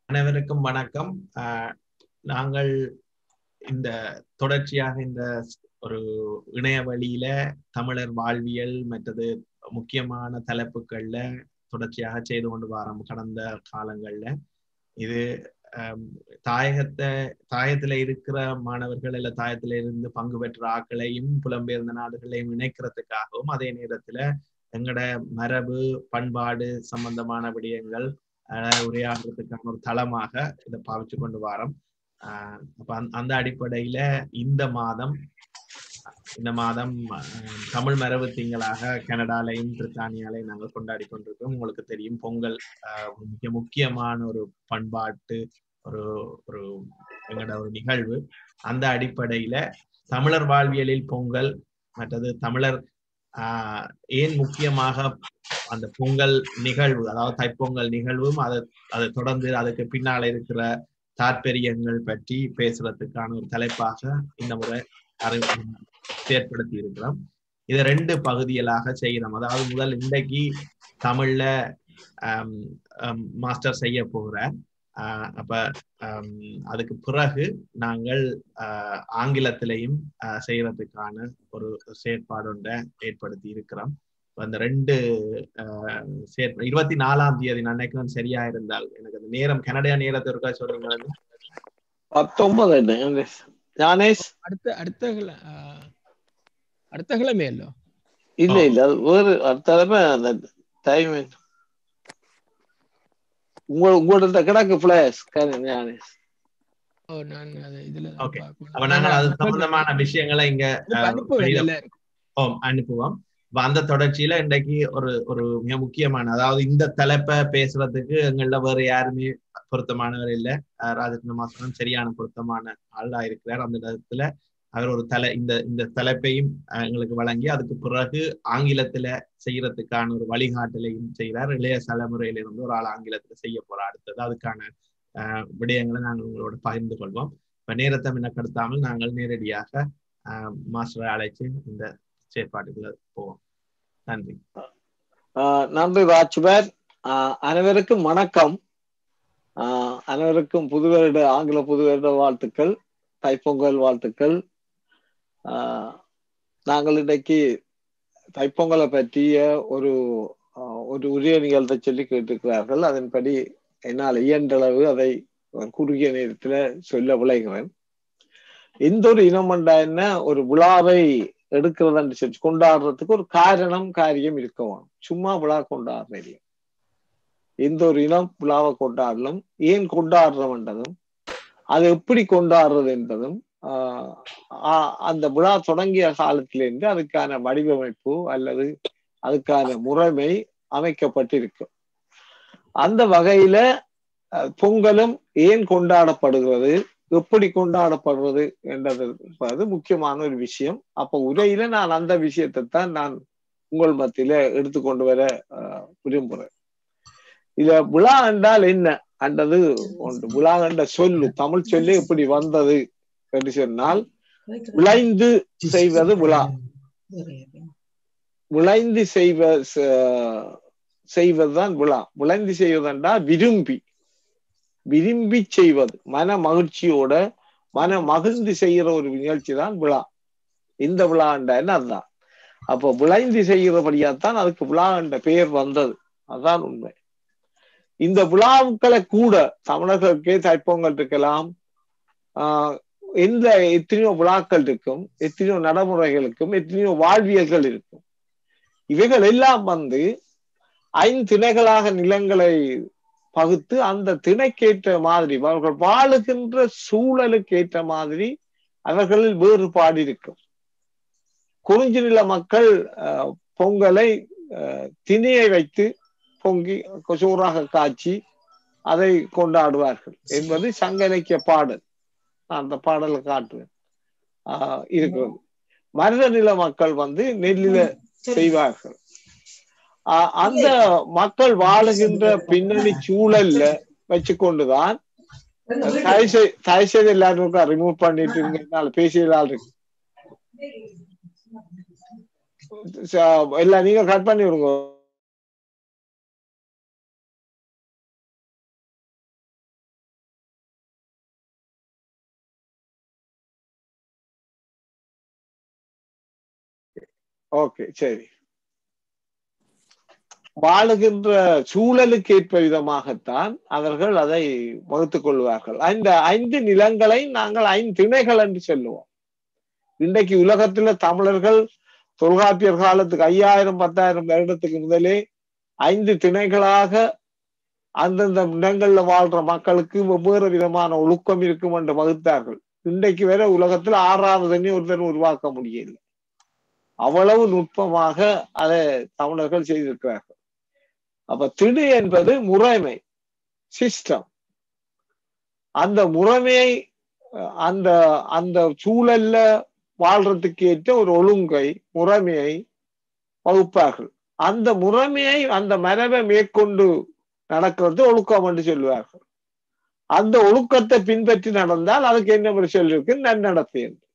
அனைவருக்கும் வணக்கம் நாங்கள் இந்த தொடர்ச்சியாக இந்த ஒரு இணைய வழியில தமிழர் வாழ்வியல் மற்றது முக்கியமான தலைப்புகள்ல தொடர்ச்சியாக செய்து கொண்டு வரோம் கடந்த காலங்கள்ல இது தாயகத்தை தாயத்துல இருக்கிற மாணவர்கள் இல்ல தாயத்துல இருந்து பங்கு பெற்ற ஆக்களையும் புலம்பெயர்ந்த நாடுகளையும் இணைக்கிறதுக்காகவும் அதே நேரத்துல எங்களோட மரபு பண்பாடு சம்பந்தமான விடயங்கள் உரையாடுறதுக்கான ஒரு தளமாக இதை பாவிச்சு கொண்டு வரோம் அப்ப அந்த அடிப்படையில இந்த மாதம் இந்த மாதம் தமிழ் மரபு திங்களாக கனடாலையும் பிரித்தானியாலையும் நாங்கள் கொண்டாடி கொண்டிருக்கோம் உங்களுக்கு தெரியும் பொங்கல் மிக முக்கியமான ஒரு பண்பாட்டு ஒரு ஒரு எங்களோட ஒரு நிகழ்வு அந்த அடிப்படையில தமிழர் வாழ்வியலில் பொங்கல் மற்றது தமிழர் ஆஹ் ஏன் முக்கியமாக அந்த பொங்கல் நிகழ்வு அதாவது தைப்பொங்கல் நிகழ்வும் அதை அதை தொடர்ந்து அதுக்கு பின்னால இருக்கிற தாற்பயங்கள் பற்றி பேசுறதுக்கான ஒரு தலைப்பாக இந்த முறை அறி செயற்படுத்தி இருக்கிறோம் இதை ரெண்டு பகுதிகளாக செய்யறோம் அதாவது முதல் இன்றைக்கு தமிழ்ல மாஸ்டர் செய்ய போகிற அப்ப அதுக்கு பிறகு நாங்கள் ஆங்கிலத்திலையும் செய்யறதுக்கான ஒரு செயற்பாடு ஒன்றை ஏற்படுத்தி இருக்கிறோம் அந்த ரெண்டு செயற்ப இருபத்தி நாலாம் தேதி நான் நினைக்கிறேன் சரியா இருந்தால் எனக்கு அந்த நேரம் கனடா நேரத்தை இருக்கா சொல்றீங்க பத்தொன்பது ஞானேஷ் அடுத்த அடுத்த அடுத்த கிழமை இல்லோ இல்ல இல்ல அது வேறு அடுத்த கிழமை அந்த டைம் உங்க உங்கள்ட்ட கிடக்கு பிளேஸ் ஞானேஷ் ஓ நான் அது இதுல ஓகே அப்ப நாங்கள் அது சம்பந்தமான விஷயங்களை இங்க ஓம் அனுப்புவோம் அந்த தொடர்ச்சியில இன்றைக்கு ஒரு ஒரு மிக முக்கியமான அதாவது இந்த தலைப்பை பேசுறதுக்கு எங்கள வேற யாருமே பொருத்தமானவர் இல்லை ராஜரத்ன மாஸ்டரும் சரியான பொருத்தமான ஆளா இருக்கிறார் அந்த இடத்துல அவர் ஒரு தலை இந்த இந்த தலைப்பையும் எங்களுக்கு வழங்கி அதுக்கு பிறகு ஆங்கிலத்துல செய்யறதுக்கான ஒரு வழிகாட்டலையும் செய்கிறார் இளைய தலைமுறையில இருந்து ஒரு ஆள் ஆங்கிலத்துல செய்ய போறா அடுத்தது அதுக்கான விடயங்களை நாங்கள் உங்களோட பகிர்ந்து கொள்வோம் இப்ப நேரத்தை மின்னக்கடுத்தாமல் நாங்கள் நேரடியாக மாஸ்டரை அழைச்சு இந்த செயற்பாடுகளை போவோம் நன்றி நன்றி ராஜ்பர் அனைவருக்கும் வணக்கம் அனைவருக்கும் புது வருட ஆங்கில புது வருட வாழ்த்துக்கள் தைப்பொங்கல் வாழ்த்துக்கள் நாங்கள் இன்றைக்கு தைப்பொங்கலை பற்றிய ஒரு ஒரு உரிய நிகழ்த்தை சொல்லி கேட்டிருக்கிறார்கள் அதன்படி என்னால் இயன்றளவு அதை குறுகிய நேரத்துல சொல்ல விளைகிறேன் எந்த ஒரு இனம் என்ன ஒரு விழாவை எடுக்கிறதுன்னு சொல்லி கொண்டாடுறதுக்கு ஒரு காரணம் காரியம் இருக்கணும் சும்மா விழா கொண்டாடுறது எந்த ஒரு இனம் விழாவை கொண்டாடலும் ஏன் கொண்டாடுறோம்ன்றதும் அது எப்படி கொண்டாடுறது என்பதும் அந்த விழா தொடங்கிய காலத்திலிருந்து அதுக்கான வடிவமைப்பு அல்லது அதுக்கான முறைமை அமைக்கப்பட்டிருக்கும் அந்த வகையில பொங்கலும் ஏன் கொண்டாடப்படுகிறது எப்படி கொண்டாடப்படுறது என்றது முக்கியமான ஒரு விஷயம் அப்ப உரையில நான் அந்த விஷயத்தை தான் நான் உங்கள் மத்தியில எடுத்துக்கொண்டு வர விரும்புறேன் இத விழா என்றால் என்ன அன்றது ஒன்று விழா என்ற சொல்லு தமிழ் சொல்லு எப்படி வந்தது என்று சொன்னால் விளைந்து செய்வது விழா விளைந்து செய்வ செய்வதுதான் விழா விளைந்து செய்வதென்றால் விரும்பி விரும்பி செய்வது மன மகிழ்ச்சியோட மன மகிழ்ந்து செய்யற ஒரு நிகழ்ச்சி தான் விழா இந்த விழா என்ன அதுதான் அப்போ விளைந்து செய்கிறபடியாத்தான் அதுக்கு விழா என்ற பெயர் வந்தது அதுதான் உண்மை இந்த விழாக்களை கூட தமிழர்களுக்கே தைப்பொங்கல் இருக்கலாம் ஆஹ் எந்த எத்தனையோ விழாக்கள் இருக்கும் எத்தனையோ நடைமுறைகளுக்கும் எத்தனையோ வாழ்வியல்கள் இருக்கும் இவைகள் எல்லாம் வந்து ஐந்து திணைகளாக நிலங்களை பகுத்து அந்த திணைக்கேற்ற மாதிரி அவர்கள் வாழுகின்ற சூழலுக்கு ஏற்ற மாதிரி அவர்களில் வேறுபாடு இருக்கும் குறிஞ்சி நில மக்கள் பொங்கலை திணையை வைத்து பொங்கி சோறாக காய்ச்சி அதை கொண்டாடுவார்கள் என்பது சங்க இலக்கிய பாடல் அந்த பாடலை காட்டுவேன் ஆஹ் இருக்கிறது மனித நில மக்கள் வந்து நெல்லில செய்வார்கள் அந்த மக்கள் வாழுகின்ற பின்னணி சூழல்ல வச்சுக்கொண்டுதான் தயவு செய்து எல்லாரும் ரிமூவ் பண்ணிட்டு இருந்ததுனால பேசியதால் இருக்கு எல்லாம் நீங்க கட் பண்ணி விடுங்க ஓகே சரி வாழுகின்ற சூழலுக்கு ஏற்ப விதமாகத்தான் அவர்கள் அதை வகுத்துக் கொள்வார்கள் அந்த ஐந்து நிலங்களை நாங்கள் ஐந்து திணைகள் என்று சொல்லுவோம் இன்றைக்கு உலகத்துல தமிழர்கள் தொல்காப்பியர் காலத்துக்கு ஐயாயிரம் பத்தாயிரம் வருடத்துக்கு முதலே ஐந்து திணைகளாக அந்தந்த இடங்கள்ல வாழ்ற மக்களுக்கு வெவ்வேறு விதமான ஒழுக்கம் இருக்கும் என்று வகுத்தார்கள் இன்றைக்கு வரை உலகத்துல ஆறாவது தண்ணி ஒருத்தர் உருவாக்க முடியல அவ்வளவு நுட்பமாக அதை தமிழர்கள் செய்திருக்கிறார்கள் அப்ப திடு என்பது முறைமை சிஸ்டம் அந்த முறைமையை அந்த அந்த சூழல்ல வாழ்றதுக்கு ஏற்ற ஒரு ஒழுங்கை முறைமையை வகுப்பார்கள் அந்த முறைமையை அந்த மரபை மேற்கொண்டு நடக்கிறது ஒழுக்கம் என்று சொல்லுவார்கள் அந்த ஒழுக்கத்தை பின்பற்றி நடந்தால் அதுக்கு என்ன ஒரு சொல்லிருக்கு நன்னடத்தை என்று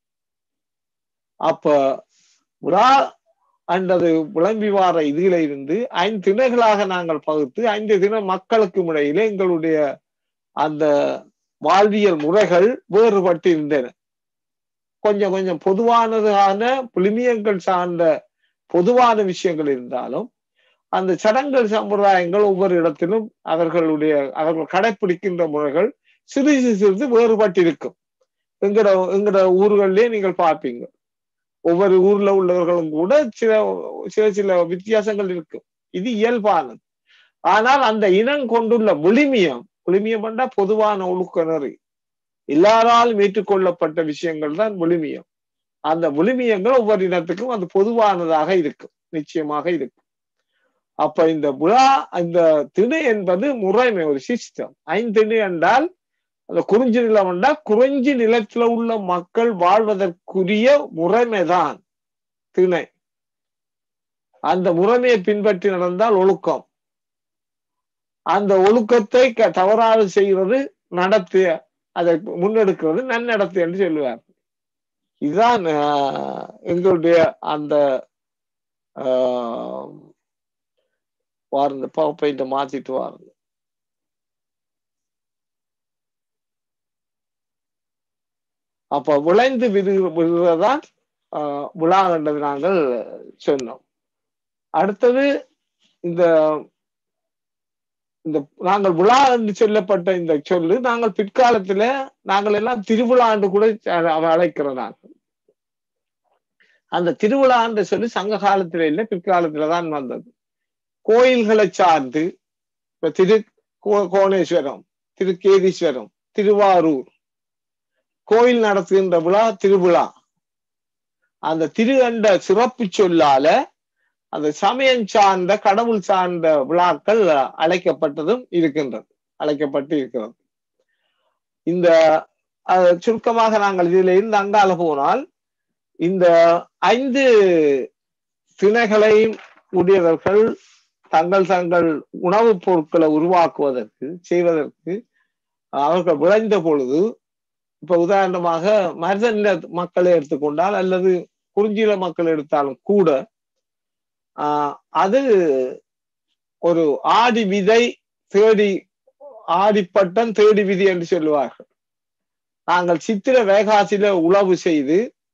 அப்ப விழா அண்டது விளம்பி வார இதுல இருந்து ஐந்து திணைகளாக நாங்கள் பகுத்து ஐந்து தின மக்களுக்கும் இடையிலே எங்களுடைய அந்த வாழ்வியல் முறைகள் வேறுபட்டு இருந்தன கொஞ்சம் கொஞ்சம் பொதுவானதான புலிமியங்கள் சார்ந்த பொதுவான விஷயங்கள் இருந்தாலும் அந்த சடங்குகள் சம்பிரதாயங்கள் ஒவ்வொரு இடத்திலும் அவர்களுடைய அவர்கள் கடைபிடிக்கின்ற முறைகள் சிறிது சிறிது வேறுபட்டிருக்கும் எங்கட எங்கட ஊர்கள்லயே நீங்கள் பார்ப்பீங்க ஒவ்வொரு ஊர்ல உள்ளவர்களும் கூட சில சில சில வித்தியாசங்கள் இருக்கும் இது இயல்பானது ஆனால் அந்த இனம் கொண்டுள்ள விளிமியம் விளிமியம் என்றா பொதுவான ஒழுக்க நெறி எல்லாராலும் ஏற்றுக்கொள்ளப்பட்ட விஷயங்கள் தான் விளிமியம் அந்த விளிமியங்கள் ஒவ்வொரு இனத்துக்கும் அது பொதுவானதாக இருக்கும் நிச்சயமாக இருக்கும் அப்ப இந்த விழா இந்த திணை என்பது முறைமை ஒரு சிஸ்டம் ஐந்திணை என்றால் அந்த குறிஞ்சி நிலம் என்றால் குறிஞ்சி நிலத்துல உள்ள மக்கள் வாழ்வதற்குரிய முறைமைதான் திணை அந்த முறைமையை பின்பற்றி நடந்தால் ஒழுக்கம் அந்த ஒழுக்கத்தை தவறாது செய்கிறது நடத்திய அதை முன்னெடுக்கிறது நன்னடத்து என்று சொல்லுவார் இதுதான் எங்களுடைய அந்த வாருங்க பவர் பாயிண்ட மாத்திட்டு வாருங்க அப்ப விளைந்து விடுகிறதான் விழா கண்டது நாங்கள் சொன்னோம் அடுத்தது இந்த இந்த நாங்கள் விழா என்று சொல்லப்பட்ட இந்த சொல்லு நாங்கள் பிற்காலத்துல நாங்கள் எல்லாம் திருவிழா என்று கூட அழைக்கிறோம் நாங்கள் அந்த திருவிழா என்று சொல்லி சங்க காலத்துல இல்லை பிற்காலத்துலதான் வந்தது கோயில்களை சார்ந்து இப்ப திரு கோணேஸ்வரம் திருக்கேதீஸ்வரம் திருவாரூர் கோயில் நடத்துகின்ற விழா திருவிழா அந்த திரு என்ற சிறப்பு சொல்லால அந்த சமயம் சார்ந்த கடவுள் சார்ந்த விழாக்கள் அழைக்கப்பட்டதும் இருக்கின்றது அழைக்கப்பட்டு இருக்கிறது இந்த சுருக்கமாக நாங்கள் இதில் இருந்து அங்கால போனால் இந்த ஐந்து திணைகளையும் உடையவர்கள் தங்கள் தங்கள் உணவுப் பொருட்களை உருவாக்குவதற்கு செய்வதற்கு அவர்கள் விளைந்த பொழுது இப்ப உதாரணமாக மருதநில மக்களை எடுத்துக்கொண்டால் அல்லது குறிஞ்சில மக்கள் எடுத்தாலும் கூட ஆஹ் அது ஒரு ஆடி விதை தேடி ஆடிப்பட்டம் தேடி விதி என்று சொல்லுவார்கள் நாங்கள் சித்திர வேகாசில உழவு செய்து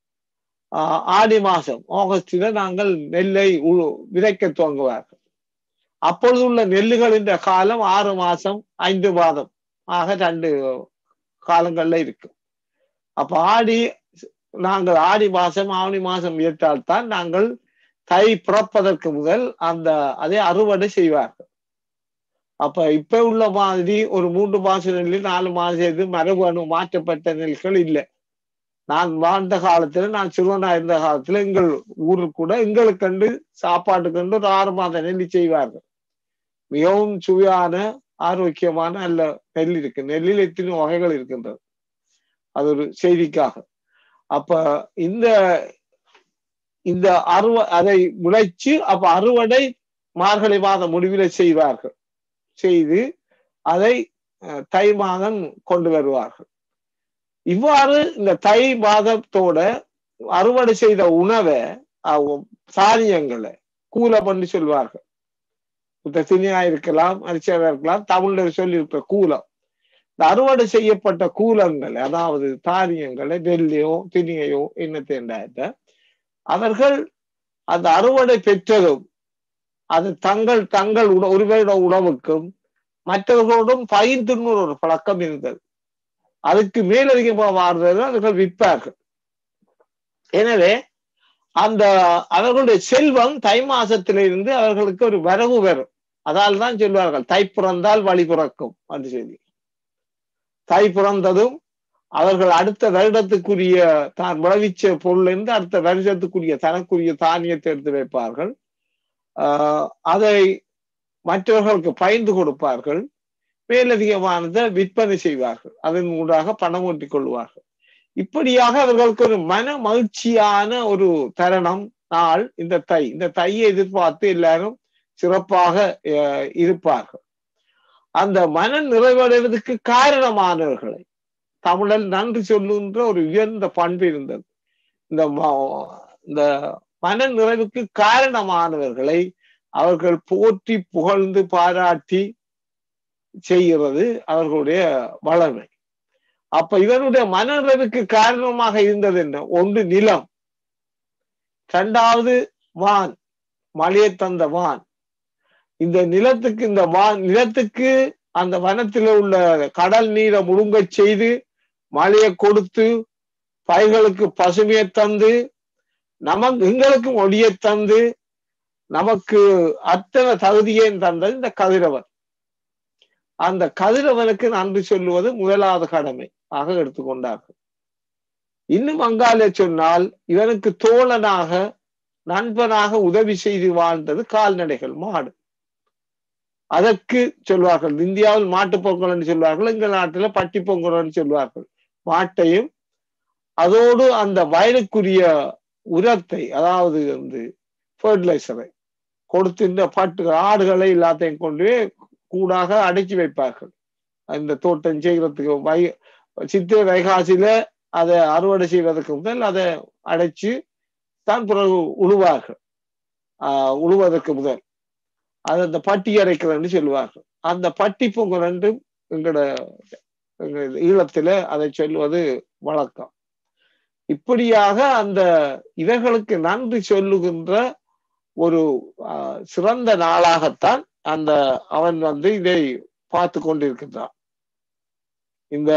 ஆடி மாசம் ஆகஸ்டில நாங்கள் நெல்லை விதைக்க துவங்குவார்கள் அப்பொழுது உள்ள நெல்லுகளின் காலம் ஆறு மாசம் ஐந்து மாதம் ஆக ரெண்டு காலங்கள்ல இருக்கு அப்ப ஆடி நாங்கள் ஆடி மாசம் ஆவணி மாசம் ஏற்றால்தான் நாங்கள் தை பிறப்பதற்கு முதல் அந்த அதை அறுவடை செய்வார்கள் அப்ப இப்ப உள்ள மாதிரி ஒரு மூன்று மாச நெல் நாலு மாசம் இது மரபணு மாற்றப்பட்ட நெல்கள் இல்லை நான் வாழ்ந்த காலத்துல நான் சிறுவனா இருந்த காலத்துல எங்கள் ஊருக்கு கூட எங்களுக்கு கண்டு சாப்பாட்டுக்கு கண்டு ஒரு ஆறு மாத நெல் செய்வார்கள் மிகவும் சுவையான ஆரோக்கியமான நல்ல நெல் இருக்கு நெல்லில் எத்தனை வகைகள் இருக்கின்றது அது ஒரு செய்திக்காக அப்ப இந்த இந்த அறுவ அதை முளைச்சு அப்ப அறுவடை மார்கழி மாதம் முடிவில செய்வார்கள் செய்து அதை தை மாதம் கொண்டு வருவார்கள் இவ்வாறு இந்த தை மாதத்தோட அறுவடை செய்த உணவை சாரியங்களை கூல பண்ணி சொல்வார்கள் திணியா இருக்கலாம் அரிசியாக இருக்கலாம் தமிழ்ல சொல்லி இருக்க கூலம் இந்த அறுவடை செய்யப்பட்ட கூலங்கள் அதாவது தானியங்களை நெல்லையோ திணியையோ என்ன தேண்டாயத்த அவர்கள் அந்த அறுவடை பெற்றதும் அது தங்கள் தங்கள் உண ஒருவருட உணவுக்கும் மற்றவர்களோடும் பகிர்ந்துண்ணூர் ஒரு பழக்கம் இருந்தது அதுக்கு மேலதிகமாக வாழ்றது அவர்கள் விற்பார்கள் எனவே அந்த அவர்களுடைய செல்வம் தை மாசத்திலிருந்து அவர்களுக்கு ஒரு வரவு வரும் அதால் தான் சொல்வார்கள் தை பிறந்தால் வழி பிறக்கும் என்று சொல்லி தை பிறந்ததும் அவர்கள் அடுத்த வருடத்துக்குரிய தான் விளைவிச்ச பொருளிலிருந்து அடுத்த வருஷத்துக்குரிய தனக்குரிய தானியத்தை எடுத்து வைப்பார்கள் ஆஹ் அதை மற்றவர்களுக்கு பயந்து கொடுப்பார்கள் மேலதிகமானதை விற்பனை செய்வார்கள் அதன் ஊடாக பணம் ஓட்டிக் கொள்வார்கள் இப்படியாக அவர்களுக்கு ஒரு மன மகிழ்ச்சியான ஒரு தருணம் நாள் இந்த தை இந்த தையை எதிர்பார்த்து எல்லாரும் சிறப்பாக அஹ், இருப்பார்கள் அந்த மன நிறைவடைவதற்கு காரணமானவர்களை தமிழன் நன்றி சொல்லுகின்ற ஒரு உயர்ந்த பண்பு இருந்தது இந்த ம- இந்த மன நிறைவுக்கு காரணமானவர்களை அவர்கள் போற்றி புகழ்ந்து பாராட்டி செய்கிறது அவர்களுடைய வளமை அப்ப இவருடைய மன நிறைவுக்கு காரணமாக இருந்தது என்ன ஒன்று நிலம் இரண்டாவது வான் மழையை தந்த வான் இந்த நிலத்துக்கு இந்த வான் நிலத்துக்கு அந்த வனத்தில் உள்ள கடல் நீரை முழுங்கச் செய்து மழையை கொடுத்து பயிர்களுக்கு பசுமையை தந்து நமக்கு எங்களுக்கும் ஒளியை தந்து நமக்கு அத்தனை தகுதியையும் தந்தது இந்த கதிரவன் அந்த கதிரவனுக்கு நன்றி சொல்லுவது முதலாவது கடமை ஆக எடுத்துக்கொண்டார்கள் இன்னும் அங்காலே சொன்னால் இவனுக்கு தோழனாக நண்பனாக உதவி செய்து வாழ்ந்தது கால்நடைகள் மாடு அதற்கு சொல்வார்கள் இந்தியாவில் மாட்டுப் பொங்கல் என்று சொல்வார்கள் எங்கள் நாட்டில் பட்டி பொங்கல் என்று சொல்வார்கள் மாட்டையும் அதோடு அந்த வயலுக்குரிய உரத்தை அதாவது வந்து ஃபர்டிலைசரை கொடுத்து இந்த பட்டு ஆடுகளை எல்லாத்தையும் கொண்டு கூடாக அடைச்சி வைப்பார்கள் இந்த தோட்டம் செய்கிறதுக்கு வை சித்திரை வைகாசியில அதை அறுவடை செய்வதற்கு முதல் அதை அடைச்சு தான் பிறகு உழுவார்கள் ஆஹ் உழுவதற்கு முதல் அது அந்த பட்டி அரைக்கிறன்னு சொல்லுவார்கள் அந்த பட்டி பொங்கல் என்று எங்களோட எங்க ஈழத்துல அதை சொல்லுவது வழக்கம் இப்படியாக அந்த இவர்களுக்கு நன்றி சொல்லுகின்ற ஒரு ஆஹ், சிறந்த நாளாகத்தான் அந்த அவன் வந்து இதை பார்த்து கொண்டிருக்கின்றான் இந்த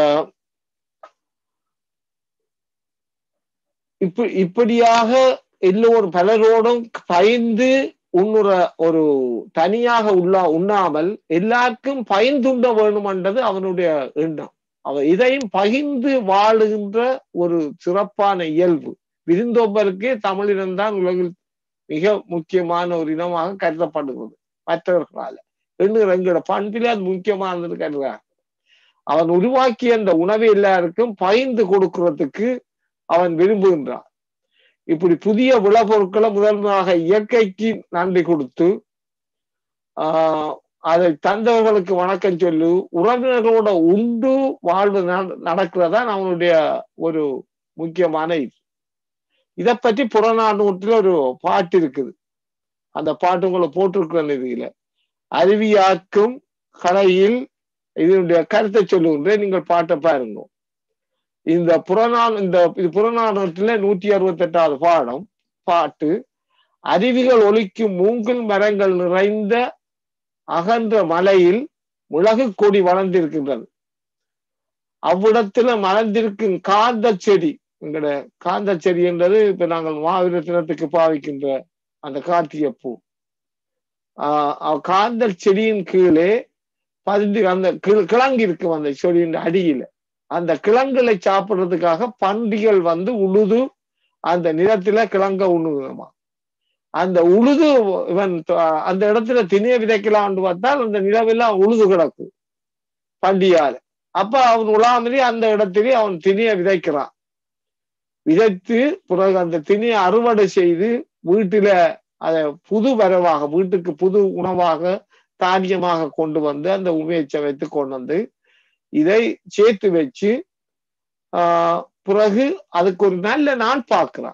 இப்ப இப்படியாக எல்லோரும் பலரோடும் பயந்து உண்ணுற ஒரு தனியாக உள்ள உண்ணாமல் எல்லாருக்கும் பயந்துண்ண வேணுமென்றது அவனுடைய எண்ணம் அவன் இதையும் பகிர்ந்து வாழுகின்ற ஒரு சிறப்பான இயல்பு விருந்தோம்பருக்கே தமிழினம்தான் உலகில் மிக முக்கியமான ஒரு இனமாக கருதப்படுகிறது மற்றவர்களால எண்ணுகிற எங்களோட பண்பிலே அது முக்கியமானது கருதுகிறார் அவன் உருவாக்கிய அந்த உணவை எல்லாருக்கும் பகிர்ந்து கொடுக்கிறதுக்கு அவன் விரும்புகின்றான் இப்படி புதிய விளைபொருட்களை முதன்மையாக இயற்கைக்கு நன்றி கொடுத்து ஆஹ் அதை தந்தவர்களுக்கு வணக்கம் சொல்லு உறவினர்களோட உண்டு வாழ்வு நட- நடக்கிறதா அவனுடைய ஒரு முக்கியமான இது இதை பற்றி புறநானூற்றில் ஒரு பாட்டு இருக்குது அந்த பாட்டு உங்களை போட்டிருக்கிற இதுல அருவியாக்கும் கலையில் இதனுடைய கருத்தை சொல்லுகின்றேன் நீங்கள் பாட்டை பாருங்க இந்த புறநான் இந்த இது புறநானூற்றில நூற்றி அறுபத்தி எட்டாவது பாடம் பாட்டு அருவிகள் ஒலிக்கும் மூங்கில் மரங்கள் நிறைந்த அகன்ற மலையில் மிளகு கொடி வளர்ந்திருக்கின்றது அவ்விடத்துல மலர்ந்திருக்கும் காந்த செடி எங்கட காந்த செடி என்றது இப்ப நாங்கள் மாவீர தினத்துக்கு பாவிக்கின்ற அந்த கார்த்திகை பூ ஆஹ் அவ் காந்த செடியின் கீழே பதிந்து அந்த கி- கிழங்கு இருக்கும் அந்த செடியின் அடியில அந்த கிழங்குகளை சாப்பிடுறதுக்காக பன்றிகள் வந்து உழுது அந்த நிலத்தில கிழங்க உண்ணுகிறோமா அந்த உழுது இவன் த- அந்த இடத்துல திணிய விதைக்கலாம்னு பார்த்தால் அந்த நிலவெல்லாம் உழுது கிடக்கும் பண்டியால அப்ப அவன் உலாமதி அந்த இடத்திலே அவன் திணிய விதைக்கிறான் விதைத்து பிறகு அந்த திணியை அறுவடை செய்து வீட்டில அதை புது வரவாக வீட்டுக்கு புது உணவாக தானியமாக கொண்டு வந்து அந்த உமையை வைத்து கொண்டு வந்து இதை சேர்த்து வச்சு ஆஹ் பிறகு அதுக்கு ஒரு நல்ல நாள் பார்க்கிறான்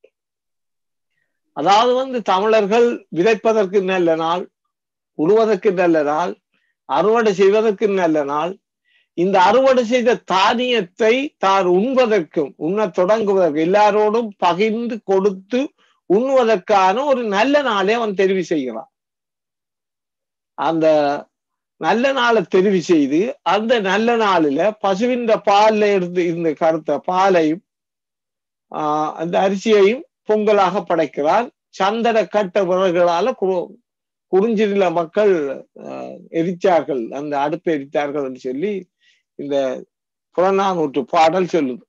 அதாவது வந்து தமிழர்கள் விதைப்பதற்கு நல்ல நாள் உழுவதற்கு நல்ல நாள் அறுவடை செய்வதற்கு நல்ல நாள் இந்த அறுவடை செய்த தானியத்தை தான் உண்பதற்கும் உண்ண தொடங்குவதற்கு எல்லாரோடும் பகிர்ந்து கொடுத்து உண்ணுவதற்கான ஒரு நல்ல நாளை அவன் தெரிவு செய்கிறான் அந்த நல்ல நாளை தெரிவு செய்து அந்த நல்ல நாளில பசுவின் பால்ல இருந்து இந்த கருத்த பாலையும் ஆஹ் அந்த அரிசியையும் பொங்கலாக படைக்கிறான் சந்தன கட்ட விறகுகளால கு- குறிஞ்சில மக்கள் ஆஹ், எரித்தார்கள் அந்த அடுப்பை எரித்தார்கள் என்று சொல்லி இந்த புறநானூற்று பாடல் சொல்லுது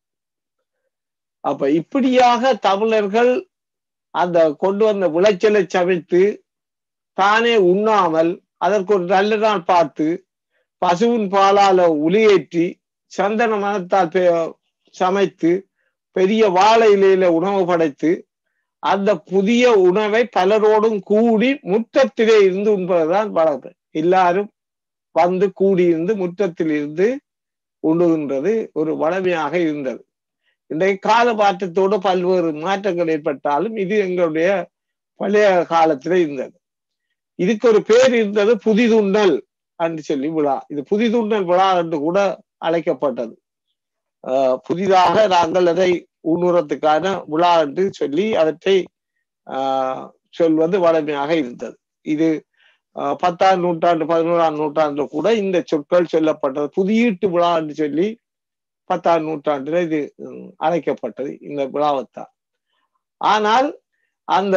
அப்ப இப்படியாக தமிழர்கள் அந்த கொண்டு வந்த விளைச்சலை சமைத்து தானே உண்ணாமல் அதற்கு ஒரு நல்ல நாள் பார்த்து பசுவின் பாலால உலியேற்றி சந்தன மனத்தால் பெ- சமைத்து பெரிய வாழை இலையில உணவு படைத்து அந்த புதிய உணவை பலரோடும் கூடி முற்றத்திலே இருந்து உண்பதுதான் வழக்கம் எல்லாரும் வந்து கூடியிருந்து முற்றத்தில் இருந்து உண்ணுகின்றது ஒரு வளமையாக இருந்தது இன்றைய கால மாற்றத்தோடு பல்வேறு மாற்றங்கள் ஏற்பட்டாலும் இது எங்களுடைய பழைய காலத்துல இருந்தது இதுக்கு ஒரு பேர் இருந்தது புதிதுண்ணல் என்று சொல்லி விழா இது புதிதுண்ணல் விழா என்று கூட அழைக்கப்பட்டது ஆஹ் புதிதாக நாங்கள் அதை உண்ணுறதுக்கான விழா என்று சொல்லி அவற்றை ஆஹ் சொல்வது வளமையாக இருந்தது இது ஆஹ் பத்தாம் நூற்றாண்டு பதினோராம் நூற்றாண்டுல கூட இந்த சொற்கள் சொல்லப்பட்டது புதியீட்டு விழா என்று சொல்லி பத்தாம் நூற்றாண்டுல இது உம், அழைக்கப்பட்டது இந்த விழாவைத்தான் ஆனால் அந்த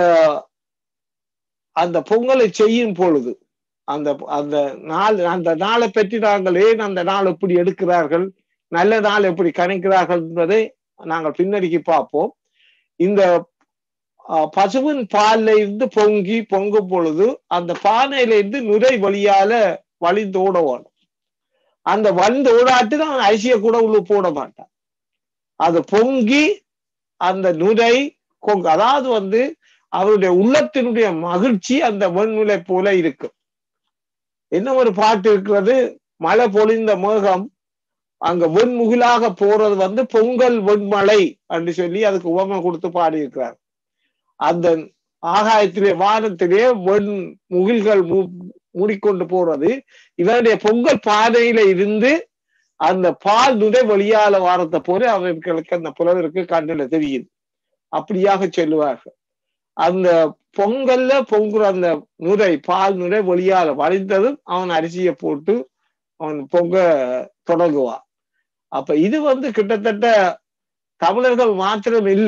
அந்த பொங்கலை செய்யும் பொழுது அந்த அந்த நாள் அந்த நாளை பற்றி நாங்கள் ஏன் அந்த நாள் எப்படி எடுக்கிறார்கள் நல்ல நாள் எப்படி கணிக்கிறார்கள் என்பதை நாங்கள் பின்னடிக்கு பார்ப்போம் இந்த அஹ், பசுவின் பால்ல இருந்து பொங்கி பொங்கும் பொழுது அந்த பானையில இருந்து நுரை வழியால வழிந்தோட வேணும் அந்த வந்த ஓடாட்டு தான் அரிசியை கூட உள்ள போட மாட்டான் அது பொங்கி அந்த நுரை கொங்கு அதாவது வந்து அவருடைய உள்ளத்தினுடைய மகிழ்ச்சி அந்த வெண்முலை போல இருக்கும் என்ன ஒரு பாட்டு இருக்கிறது மழை பொழிந்த மேகம் அங்க வெண்முகிலாக போறது வந்து பொங்கல் வெண்மலை என்று சொல்லி அதுக்கு உவமை கொடுத்து பாடியிருக்கிறார் அந்த ஆகாயத்திலே வானத்திலே வெண் முகில்கள் மூ- மூடிக்கொண்டு போறது இவருடைய பொங்கல் பாதையில இருந்து அந்த பால் நுரை வழியால வாரத்தை போல அவர்களுக்கு அந்த புலவருக்கு கண்ணுல தெரியுது அப்படியாக சொல்லுவார்கள் அந்த பொங்கல்ல பொங்குற அந்த நுரை பால் நுரை வெளியால வழிந்ததும் அவன் அரிசியை போட்டு அவன் பொங்க தொடங்குவான் அப்ப இது வந்து கிட்டத்தட்ட தமிழர்கள் மாத்திரம் இல்ல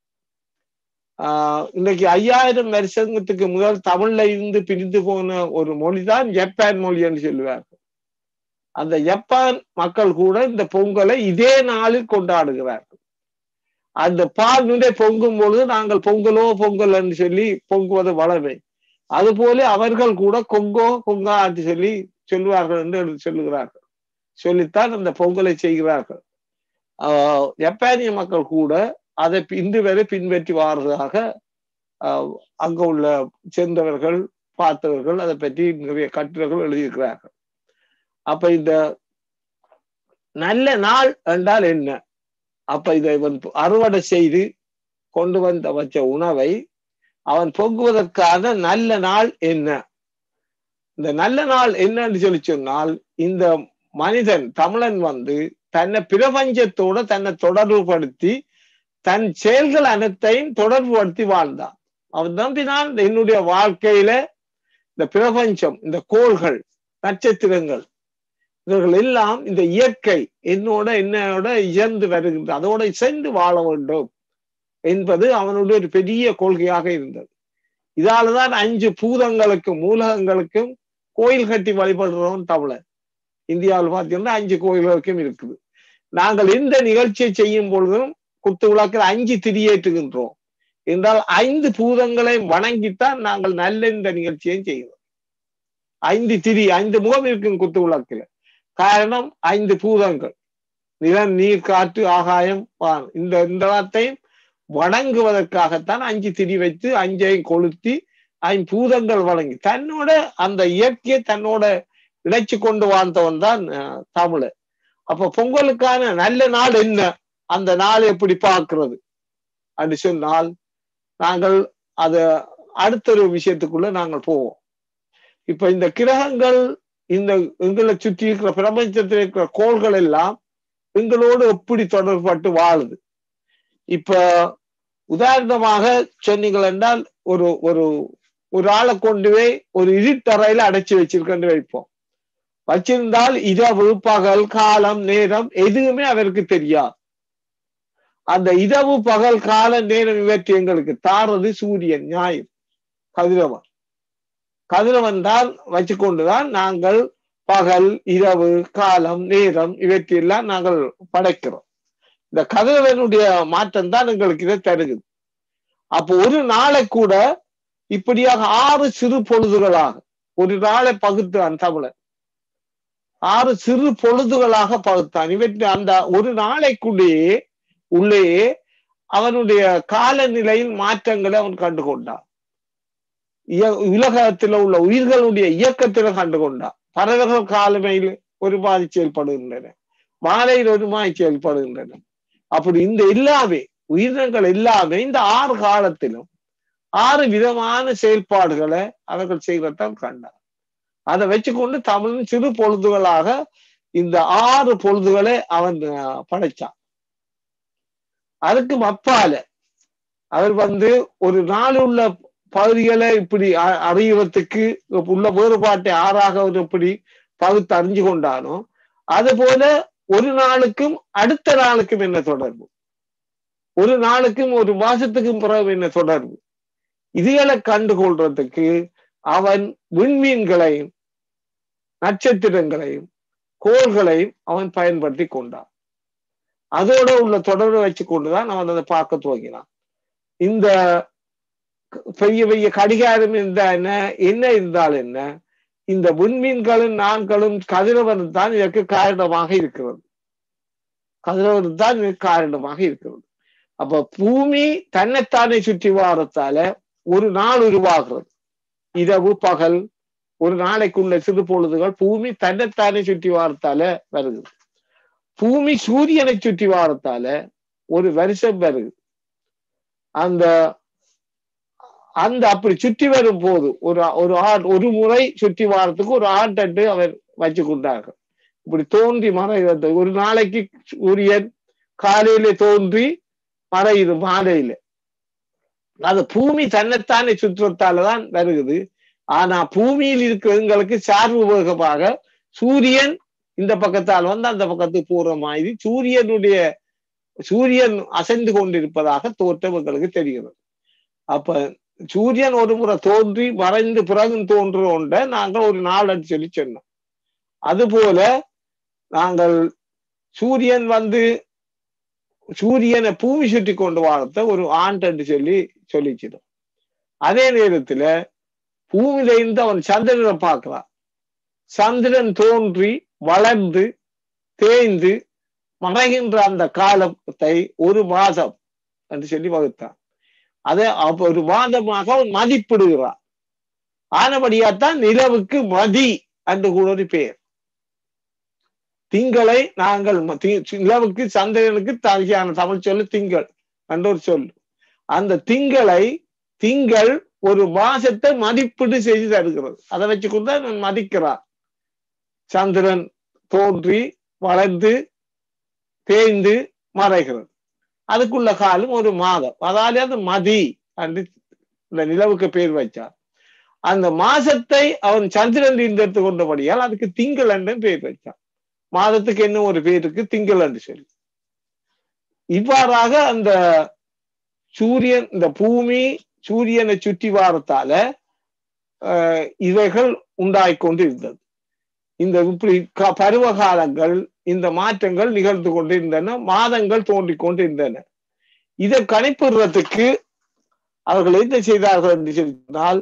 ஆஹ் இன்னைக்கு ஐயாயிரம் வருஷத்துக்கு முதல் தமிழ்ல இருந்து பிரிந்து போன ஒரு மொழிதான் ஜப்பான் மொழி என்று சொல்லுவார்கள் அந்த ஜப்பான் மக்கள் கூட இந்த பொங்கலை இதே நாளில் கொண்டாடுகிறார்கள் அந்த பால் நிலை பொங்கும் பொழுது நாங்கள் பொங்கலோ பொங்கல் என்று சொல்லி பொங்குவது வளமை அதுபோல அவர்கள் கூட கொங்கோ கொங்கா என்று சொல்லி சொல்லுவார்கள் என்று சொல்லுகிறார்கள் சொல்லித்தான் அந்த பொங்கலை செய்கிறார்கள் ஆஹ் ஜப்பானிய மக்கள் கூட அதை இன்று வரை பின்பற்றி வாரதாக ஆஹ் அங்க உள்ள சேர்ந்தவர்கள் பார்த்தவர்கள் அதை பற்றி நிறைய கட்டுரைகள் எழுதியிருக்கிறார்கள் அப்ப இந்த நல்ல நாள் என்றால் என்ன அப்ப இதை இவன் அறுவடை செய்து கொண்டு வந்த வச்ச உணவை அவன் பொங்குவதற்கான நல்ல நாள் என்ன இந்த நல்ல நாள் என்னன்னு சொல்லி சொன்னால் இந்த மனிதன் தமிழன் வந்து தன்னை பிரபஞ்சத்தோட தன்னை தொடர்புபடுத்தி தன் செயல்கள் அனைத்தையும் தொடர்புபடுத்தி வாழ்ந்தான் அவன் நம்பினான் என்னுடைய வாழ்க்கையில இந்த பிரபஞ்சம் இந்த கோள்கள் நட்சத்திரங்கள் இவர்கள் எல்லாம் இந்த இயற்கை என்னோட என்னோட இயர்ந்து வருகின்ற அதோட இசைந்து வாழ வேண்டும் என்பது அவனுடைய ஒரு பெரிய கொள்கையாக இருந்தது இதாலதான் அஞ்சு பூதங்களுக்கும் மூலகங்களுக்கும் கோயில் கட்டி வழிபடுறோம் தமிழர் இந்தியாவில் பார்த்தீங்கன்னா அஞ்சு கோயில்களுக்கும் இருக்குது நாங்கள் இந்த நிகழ்ச்சியை செய்யும் பொழுதும் குத்து விளக்கில் அஞ்சு திரியேற்றுகின்றோம் என்றால் ஐந்து பூதங்களை வணங்கித்தான் நாங்கள் நல்ல இந்த நிகழ்ச்சியை செய்கிறோம் ஐந்து திரி ஐந்து முகம் இருக்கும் குத்து விளக்கில் காரணம் ஐந்து பூதங்கள் நிலம் நீர் காற்று ஆகாயம் வான் இந்த இந்த வார்த்தையும் வணங்குவதற்காகத்தான் அஞ்சு திரி வைத்து அஞ்சையும் கொளுத்தி ஐம்பூதங்கள் வழங்கி தன்னோட அந்த இயற்கையை தன்னோட இணைச்சு கொண்டு வாழ்ந்தவன் தான் தமிழர் அப்ப பொங்கலுக்கான நல்ல நாள் என்ன அந்த நாள் எப்படி பார்க்கிறது அப்படி சொன்னால் நாங்கள் அத அடுத்த ஒரு விஷயத்துக்குள்ள நாங்கள் போவோம் இப்ப இந்த கிரகங்கள் இந்த எங்களை சுற்றி இருக்கிற பிரபஞ்சத்தில் இருக்கிற கோள்கள் எல்லாம் எங்களோடு எப்படி தொடர்பட்டு வாழுது இப்ப உதாரணமாக சொன்னீங்கள் என்றால் ஒரு ஒரு ஒரு ஆளை கொண்டு போய் ஒரு இருட்டறையில அடைச்சு வச்சிருக்கேன்னு வைப்போம் வச்சிருந்தால் இரவு பகல் காலம் நேரம் எதுவுமே அவருக்கு தெரியாது அந்த இரவு பகல் கால நேரம் இவற்றை எங்களுக்கு தாரது சூரியன் ஞாயிறு கதிரவன் கதிரவன் தான் வச்சுக்கொண்டுதான் நாங்கள் பகல் இரவு காலம் நேரம் இவற்றையெல்லாம் நாங்கள் படைக்கிறோம் இந்த கதிரவனுடைய மாற்றம் தான் எங்களுக்கு இதை தருகுது அப்போ ஒரு நாளை கூட இப்படியாக ஆறு சிறு பொழுதுகளாக ஒரு நாளை பகுத்தான் தமிழன் ஆறு சிறு பொழுதுகளாக பகுத்தான் இவற்றை அந்த ஒரு நாளைக்குள்ளேயே உள்ளேயே அவனுடைய காலநிலையின் மாற்றங்களை அவன் கண்டு கொண்டான் உலகத்தில் உள்ள உயிர்களுடைய இயக்கத்தில கண்டு கொண்டான் பறவைகள் காலமையில் ஒரு மாதிரி செயல்படுகின்றன மாலையில் ஒரு மாதிரி செயல்படுகின்றன அப்படி இந்த எல்லாமே உயிரினங்கள் எல்லாமே இந்த ஆறு காலத்திலும் ஆறு விதமான செயல்பாடுகளை அவர்கள் செய்வதான் கண்டார் அதை வச்சுக்கொண்டு தமிழின் சிறு பொழுதுகளாக இந்த ஆறு பொழுதுகளை அவன் படைச்சான் அதுக்கு மப்பால அவர் வந்து ஒரு நாள் உள்ள பகுதிகளை இப்படி அறியறதுக்கு உள்ள வேறுபாட்டை ஆறாக அவர் எப்படி பகுத்து அறிஞ்சு கொண்டானோ அது போல ஒரு நாளுக்கும் அடுத்த நாளுக்கும் என்ன தொடர்பு ஒரு நாளுக்கும் ஒரு மாசத்துக்கும் பிறகு என்ன தொடர்பு இதுகளை கண்டுகொள்றதுக்கு அவன் விண்மீன்களையும் நட்சத்திரங்களையும் கோள்களையும் அவன் பயன்படுத்தி கொண்டான் அதோட உள்ள தொடர்பை வச்சு கொண்டுதான் அவன் அதை பார்க்க துவங்கினான் இந்த பெரிய பெரிய கடிகாரம் இருந்தா என்ன என்ன இருந்தால் என்ன இந்த விண்மீன்களும் நான்களும் கதிரவன் தான் இதற்கு காரணமாக இருக்கிறது கதிரவன் தான் இதற்கு காரணமாக இருக்கிறது அப்ப பூமி தன்னைத்தானே சுற்றி வாரத்தால ஒரு நாள் உருவாகிறது இரவு பகல் ஒரு நாளைக்குள்ள சிறு பொழுதுகள் பூமி தன்னைத்தானே சுற்றி வாரத்தால வருது பூமி சூரியனை சுற்றி வாரத்தால ஒரு வருஷம் வருது அந்த அந்த அப்படி சுற்றி வரும் போது ஒரு ஒரு ஆண் ஒரு முறை சுற்றி வாரத்துக்கு ஒரு ஆண்டண்டு அவர் வச்சு கொண்டார்கள் இப்படி தோன்றி மறைவது ஒரு நாளைக்கு சூரியன் காலையில தோன்றி மறையுது மாலையில அது பூமி தன்னைத்தானே சுற்றத்தாலதான் வருகுது ஆனா பூமியில் இருக்கிறவங்களுக்கு சார்பு வேகமாக சூரியன் இந்த பக்கத்தால் வந்து அந்த பக்கத்துக்கு போற மாதிரி சூரியனுடைய சூரியன் அசைந்து கொண்டிருப்பதாக தோற்றம் எங்களுக்கு தெரிகிறது அப்ப சூரியன் ஒரு முறை தோன்றி மறைந்து பிறகு தோன்ற ஒன்றை நாங்கள் ஒரு நாள் சொல்லி சொன்னோம் அதுபோல நாங்கள் சூரியன் வந்து சூரியனை பூமி சுற்றி கொண்டு வாழத்த ஒரு ஆண்டு சொல்லி சொல்லிச்சிடும் அதே நேரத்துல பூமியில இருந்து அவன் சந்திரனை பார்க்கிறான் சந்திரன் தோன்றி வளர்ந்து தேய்ந்து மறைகின்ற அந்த காலத்தை ஒரு மாதம் என்று சொல்லி வகுத்தான் அதை அப்ப ஒரு மாதமாக அவன் மதிப்பிடுகிறான் ஆனபடியாத்தான் நிலவுக்கு மதி என்று கூட ஒரு பெயர் திங்களை நாங்கள் நிலவுக்கு சந்திரனுக்கு தகுதியான தமிழ் சொல்லு திங்கள் என்ற ஒரு சொல் அந்த திங்களை திங்கள் ஒரு மாசத்தை மதிப்பீடு செய்து தருகிறது அதை வச்சுக்கொண்டு நான் மதிக்கிறான் சந்திரன் தோன்றி வளர்ந்து தேய்ந்து மறைகிறது அதுக்குள்ள காலம் ஒரு மாதம் அதாலே அது மதி என்று இந்த நிலவுக்கு பேர் வச்சார் அந்த மாசத்தை அவன் சந்திரன் எடுத்து கொண்டபடியால் அதுக்கு திங்கள் என்று பேர் வச்சான் மாதத்துக்கு என்ன ஒரு பேருக்கு திங்கள் என்று சொல்லி இவ்வாறாக அந்த சூரியன் இந்த பூமி சூரியனை சுற்றி வாரத்தால இவைகள் உண்டாய்கொண்டு இருந்தது இந்த இப்படி பருவ காலங்கள் இந்த மாற்றங்கள் நிகழ்ந்து கொண்டிருந்தன மாதங்கள் தோன்றிக் கொண்டிருந்தன இதை கணிப்பிடுறதுக்கு அவர்கள் என்ன செய்தார்கள் என்று சொன்னால்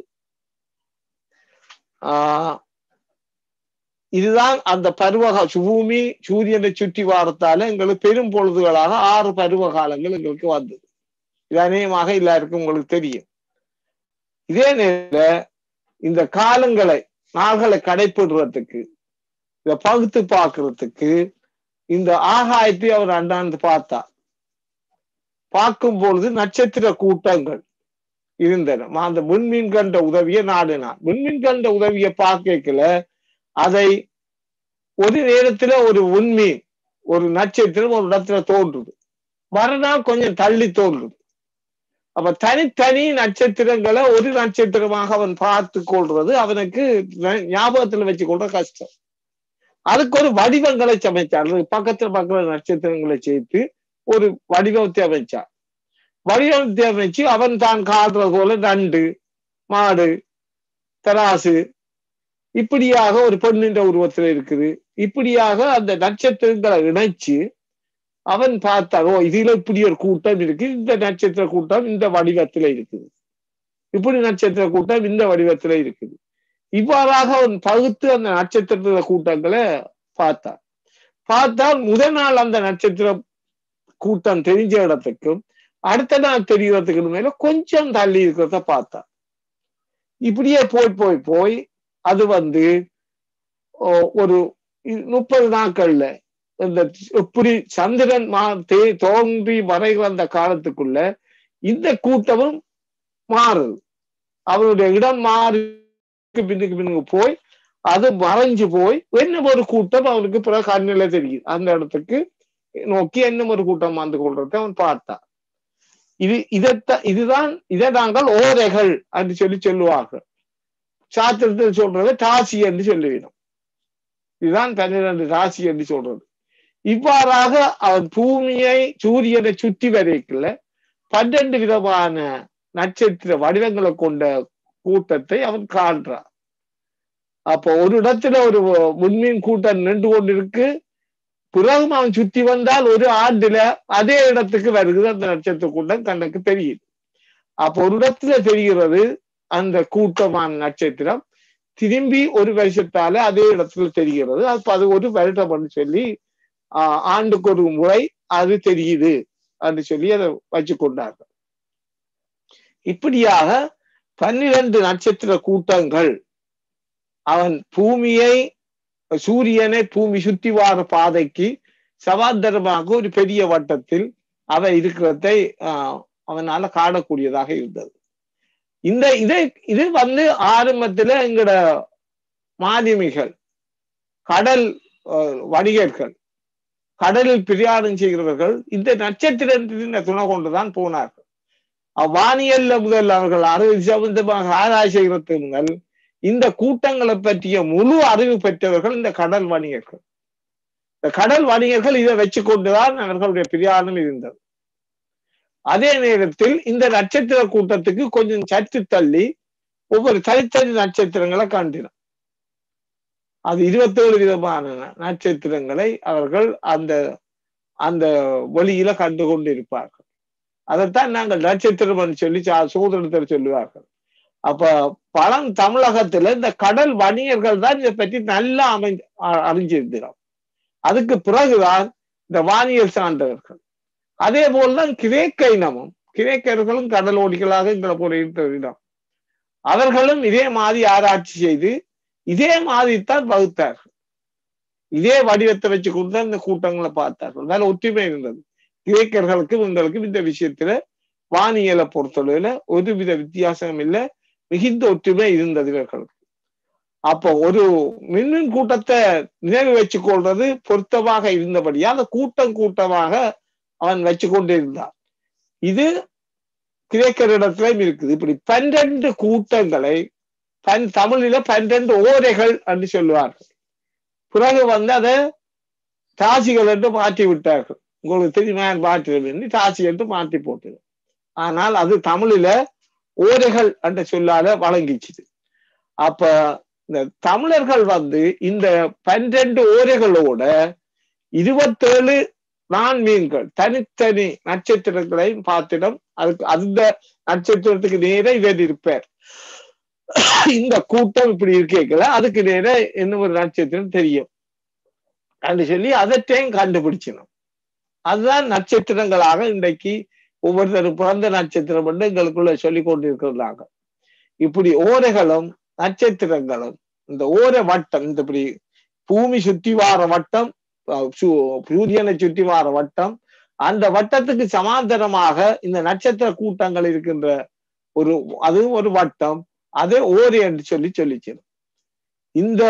ஆஹ் இதுதான் அந்த பருவ பூமி சூரியனை சுற்றி வாரத்தால எங்களுக்கு பெரும் பொழுதுகளாக ஆறு பருவ காலங்கள் எங்களுக்கு வந்தது இது அநேகமாக எல்லாருக்கும் உங்களுக்கு தெரியும் இதே நேரத்துல இந்த காலங்களை நாள்களை கடைப்பிடுறதுக்கு இத பகுத்து பார்க்கறதுக்கு இந்த ஆகாயத்தை அவர் அண்டாந்து பார்த்தார் பார்க்கும் பொழுது நட்சத்திர கூட்டங்கள் இருந்தன அந்த விண்மீன் கண்ட உதவியை நாடினார் விண்மீன் கண்ட உதவியை பார்க்கல அதை ஒரு நேரத்துல ஒரு விண்மீன் ஒரு நட்சத்திரம் ஒரு இடத்துல தோன்றுது மறுநாள் கொஞ்சம் தள்ளி தோன்றுது அப்ப தனித்தனி நட்சத்திரங்களை ஒரு நட்சத்திரமாக அவன் பார்த்து கொள்றது அவனுக்கு ஞ- ஞாபகத்துல வச்சு கொள்ற கஷ்டம் அதுக்கு ஒரு வடிவங்களை சமைச்சார் அது பக்கத்துல பக்கத்துல நட்சத்திரங்களை சேர்த்து ஒரு வடிவத்தை அமைச்சார் வடிவத்தை அமைச்சு அவன் தான் காட்டுறது போல நண்டு மாடு தராசு இப்படியாக ஒரு பெண்ணின்ற உருவத்துல இருக்குது இப்படியாக அந்த நட்சத்திரங்களை இணைச்சு அவன் பார்த்தான் ஓ இதுல இப்படி ஒரு கூட்டம் இருக்கு இந்த நட்சத்திர கூட்டம் இந்த வடிவத்துல இருக்குது இப்படி நட்சத்திர கூட்டம் இந்த வடிவத்துல இருக்குது இவ்வாறாக அவன் பகுத்து அந்த நட்சத்திர கூட்டங்களை பார்த்தான் பார்த்தால் முதல் நாள் அந்த நட்சத்திர கூட்டம் தெரிஞ்ச இடத்துக்கும் அடுத்த நாள் தெரியறதுக்கு மேல கொஞ்சம் தள்ளி இருக்கிறத பார்த்தான் இப்படியே போய் போய் போய் அது வந்து ஓ, ஒரு இ- முப்பது நாட்கள்ல இந்த இப்படி சந்திரன் மா தே- தோன்றி மறைகிற அந்த காலத்துக்குள்ள இந்த கூட்டமும் மாறுது அவருடைய இடம் மாறி பின்னுக்கு பின்னுக்கு போய் அது மறைஞ்சு போய் என்ன ஒரு கூட்டம் அவனுக்கு பிறகு கண்ணில தெரியுது அந்த இடத்துக்கு நோக்கி என்ன ஒரு கூட்டம் வந்து கொள்றதை அவன் பார்த்தான் இது இதைத்தான் இதுதான் இதை நாங்கள் ஓரைகள் என்று சொல்லி சொல்லுவார்கள் சாத்திரத்தில் சொல்றது ராசி என்று சொல்லிவிடும் இதுதான் பன்னிரண்டு ராசி என்று சொல்றது இவ்வாறாக அவன் பூமியை சூரியனை சுற்றி வரைக்கல பன்னெண்டு விதமான நட்சத்திர வடிவங்களை கொண்ட கூட்டத்தை அவன் காண்றான் அப்போ ஒரு இடத்துல ஒரு விண்மீன் கூட்டம் நின்று கொண்டிருக்கு பிறகும் அவன் சுத்தி வந்தால் ஒரு ஆண்டுல அதே இடத்துக்கு வருகிறது அந்த நட்சத்திர கூட்டம் கண்ணுக்கு தெரியுது அப்போ ஒரு இடத்துல தெரிகிறது அந்த கூட்டமான நட்சத்திரம் திரும்பி ஒரு வருஷத்தால அதே இடத்துல தெரிகிறது அப்ப அது ஒரு வருடம் சொல்லி ஆஹ் ஆண்டுக்கு ஒரு முறை அது தெரியுது என்று சொல்லி அதை வச்சு கொண்டார்கள் இப்படியாக பன்னிரண்டு நட்சத்திர கூட்டங்கள் அவன் பூமியை சூரியனை பூமி சுத்தி வார பாதைக்கு சமாந்தரமாக ஒரு பெரிய வட்டத்தில் அவை இருக்கிறதை ஆஹ் அவனால காணக்கூடியதாக இருந்தது இந்த இதை இது வந்து ஆரம்பத்துல எங்கட மாலுமிகள் கடல் அஹ், வணிகர்கள் கடலில் பிரயாணம் செய்கிறவர்கள் இந்த நட்சத்திரத்தின் துணை கொண்டுதான் போனார்கள் அவ்வானியல்ல முதல் அவர்கள் அறிவு சம்பந்தமாக ஆராய்ச்சி செய்கிறது முதல் இந்த கூட்டங்களை பற்றிய முழு அறிவு பெற்றவர்கள் இந்த கடல் வணிகர்கள் இந்த கடல் வணிகர்கள் இதை வச்சு கொண்டுதான் அவர்களுடைய பிரயாணம் இருந்தது அதே நேரத்தில் இந்த நட்சத்திர கூட்டத்துக்கு கொஞ்சம் சற்று தள்ளி ஒவ்வொரு தனித்தனி நட்சத்திரங்களை காண்டினோம் அது இருபத்தேழு விதமான நட்சத்திரங்களை அவர்கள் அந்த அந்த வழியில கண்டு கொண்டிருப்பார்கள் அதைத்தான் நாங்கள் நட்சத்திரம் சொல்லி சோதனத்தில் சொல்லுவார்கள் அப்ப பழம் தமிழகத்துல இந்த கடல் வணிகர்கள் தான் இதை பற்றி நல்லா அமை அறிஞ்சிருந்தோம் அதுக்கு பிறகுதான் இந்த வானியல் சார்ந்தவர்கள் அதே போல்தான் கிரேக்க இனமும் கிரேக்கர்களும் கடல் ஓடிகளாக எங்களை போல இருந்த இடம் அவர்களும் இதே மாதிரி ஆராய்ச்சி செய்து இதே மாதிரி தான் வகுத்தார்கள் இதே வடிவத்தை வச்சு கொண்டு தான் இந்த கூட்டங்களை பார்த்தார்கள் அதனால ஒற்றுமை இருந்தது கிரேக்கர்களுக்கும் எங்களுக்கும் இந்த விஷயத்துல வானியலை பொறுத்தளவுல ஒரு வித வித்தியாசம் இல்லை மிகுந்த ஒற்றுமை இருந்தது இவர்களுக்கு அப்போ ஒரு மின்மின் கூட்டத்தை நினைவு வச்சு கொள்றது பொருத்தமாக இருந்தபடியா அந்த கூட்டம் கூட்டமாக அவன் வச்சு கொண்டிருந்தான் இது கிரேக்கரிடத்திலும் இருக்குது இப்படி பன்னிரண்டு கூட்டங்களை பன் தமிழில பன்னிரண்டு ஓரைகள் என்று சொல்லுவார்கள் பிறகு வந்து அதை ராசிகள் என்று மாற்றி விட்டார்கள் உங்களுக்கு தெரியுமா மாற்றி ராசி என்று மாற்றி போட்டது ஆனால் அது தமிழில ஓரைகள் என்ற சொல்லால வழங்கிச்சுது அப்ப இந்த தமிழர்கள் வந்து இந்த பன்னிரண்டு ஓரைகளோட இருபத்தேழு நான் மீன்கள் தனித்தனி நட்சத்திரங்களையும் பார்த்திடம் அதுக்கு அந்த நட்சத்திரத்துக்கு நேர இவர் இருப்பார் இந்த கூட்டம் இப்படி இருக்கல அதுக்கு நேர என்ன ஒரு நட்சத்திரம் தெரியும் அப்படின்னு சொல்லி அதற்றையும் கண்டுபிடிச்சிடும் அதுதான் நட்சத்திரங்களாக இன்றைக்கு ஒவ்வொருத்தரும் பிறந்த நட்சத்திரம் என்று எங்களுக்குள்ள சொல்லி கொண்டிருக்கிறாங்க இப்படி ஓரைகளும் நட்சத்திரங்களும் இந்த ஓரை வட்டம் இந்த இப்படி பூமி சுற்றி வார வட்டம் சூரியனை சுற்றி வார வட்டம் அந்த வட்டத்துக்கு சமாந்தரமாக இந்த நட்சத்திர கூட்டங்கள் இருக்கின்ற ஒரு அது ஒரு வட்டம் அதே ஓரி என்று சொல்லி சொல்லிச்சிடும் இந்த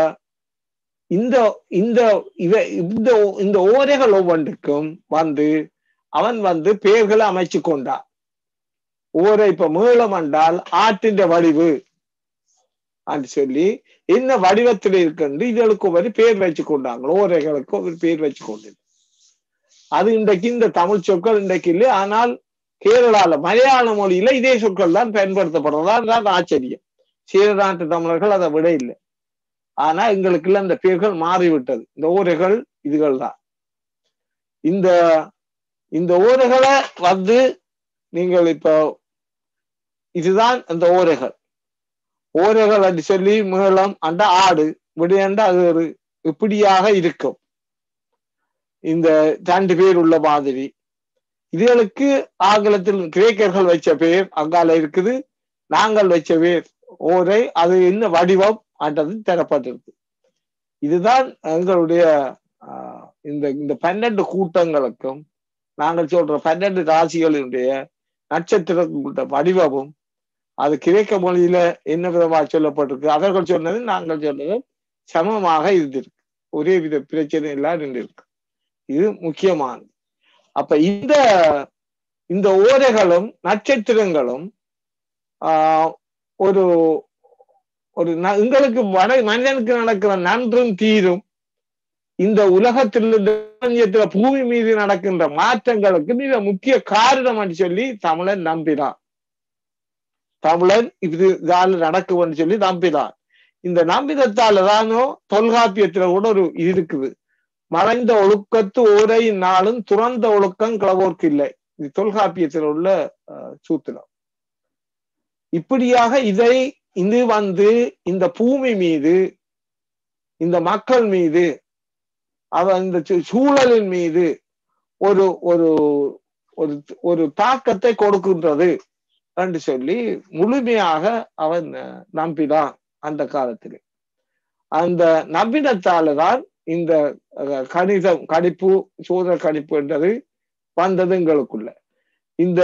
இந்த இந்த இவ இந்த இந்த ஓரைகள் ஒவ்வொன்றுக்கும் வந்து அவன் வந்து பெயர்களை அமைச்சு கொண்டான் ஓரை இப்ப மீளம் என்றால் ஆற்றின் வடிவு அப்படின்னு சொல்லி என்ன வடிவத்தில் இருக்குன்னு இதுகளுக்கு ஒரு பேர் வச்சு கொண்டாங்க ஓரைகளுக்கு ஒரு பேர் வச்சு கொண்டு அது இன்றைக்கு இந்த தமிழ் சொற்கள் இன்றைக்கு இல்லை ஆனால் கேரளால மலையாள மொழியில இதே சொற்கள் தான் பயன்படுத்தப்படுறதா தான் ஆச்சரியம் சீர நாட்டு தமிழர்கள் அதை விட இல்லை ஆனா எங்களுக்கு அந்த பேர்கள் மாறிவிட்டது இந்த ஓரைகள் இதுகள் தான் இந்த இந்த ஓரைகளை வந்து நீங்கள் இப்போ இதுதான் இந்த ஓரைகள் ஓரைகள் அப்படி சொல்லி மேளம் அந்த ஆடு விடையண்ட அது ஒரு இப்படியாக இருக்கும் இந்த ரெண்டு பேர் உள்ள மாதிரி இதுகளுக்கு ஆங்கிலத்தில் கிரேக்கர்கள் வச்ச பேர் அங்கால இருக்குது நாங்கள் வச்ச பேர் ஓரை அது என்ன வடிவம் அன்றது தரப்பட்டிருக்கு இதுதான் எங்களுடைய இந்த இந்த பன்னெண்டு கூட்டங்களுக்கும் நாங்கள் சொல்ற பன்னெண்டு ராசிகளினுடைய நட்சத்திர வடிவமும் அது கிரேக்க மொழியில என்ன விதமா சொல்லப்பட்டிருக்கு அவர்கள் சொன்னது நாங்கள் சொன்னதும் சமமாக இருந்திருக்கு ஒரே வித பிரச்சனை எல்லாம் இருந்திருக்கு இது முக்கியமானது அப்ப இந்த இந்த ஓரைகளும் நட்சத்திரங்களும் ஆஹ் ஒரு ஒரு எங்களுக்கு வட மனிதனுக்கு நடக்கிற நன்றும் தீரும் இந்த உலகத்தில் பூமி மீது நடக்கின்ற மாற்றங்களுக்கு மிக முக்கிய காரணம் சொல்லி தமிழன் நம்பினான் தமிழன் இது இதால நடக்கும்னு சொல்லி நம்பினான் இந்த நம்பிதத்தால தானோ தொல்காப்பியத்துல கூட ஒரு இது இருக்குது மறைந்த ஒழுக்கத்து ஓரை நாளும் துறந்த ஒழுக்கம் கிளவோர்க்கு இல்லை இது தொல்காப்பியத்தில் உள்ள சூத்திரம் இப்படியாக இதை இது வந்து இந்த பூமி மீது இந்த மக்கள் மீது அவ இந்த சூழலின் மீது ஒரு ஒரு ஒரு ஒரு தாக்கத்தை கொடுக்கின்றது என்று சொல்லி முழுமையாக அவன் நம்பினான் அந்த காலத்தில் அந்த நம்பினத்தால தான் இந்த கணிதம் கணிப்பு சோதனை கணிப்பு என்றது வந்தது எங்களுக்குள்ள இந்த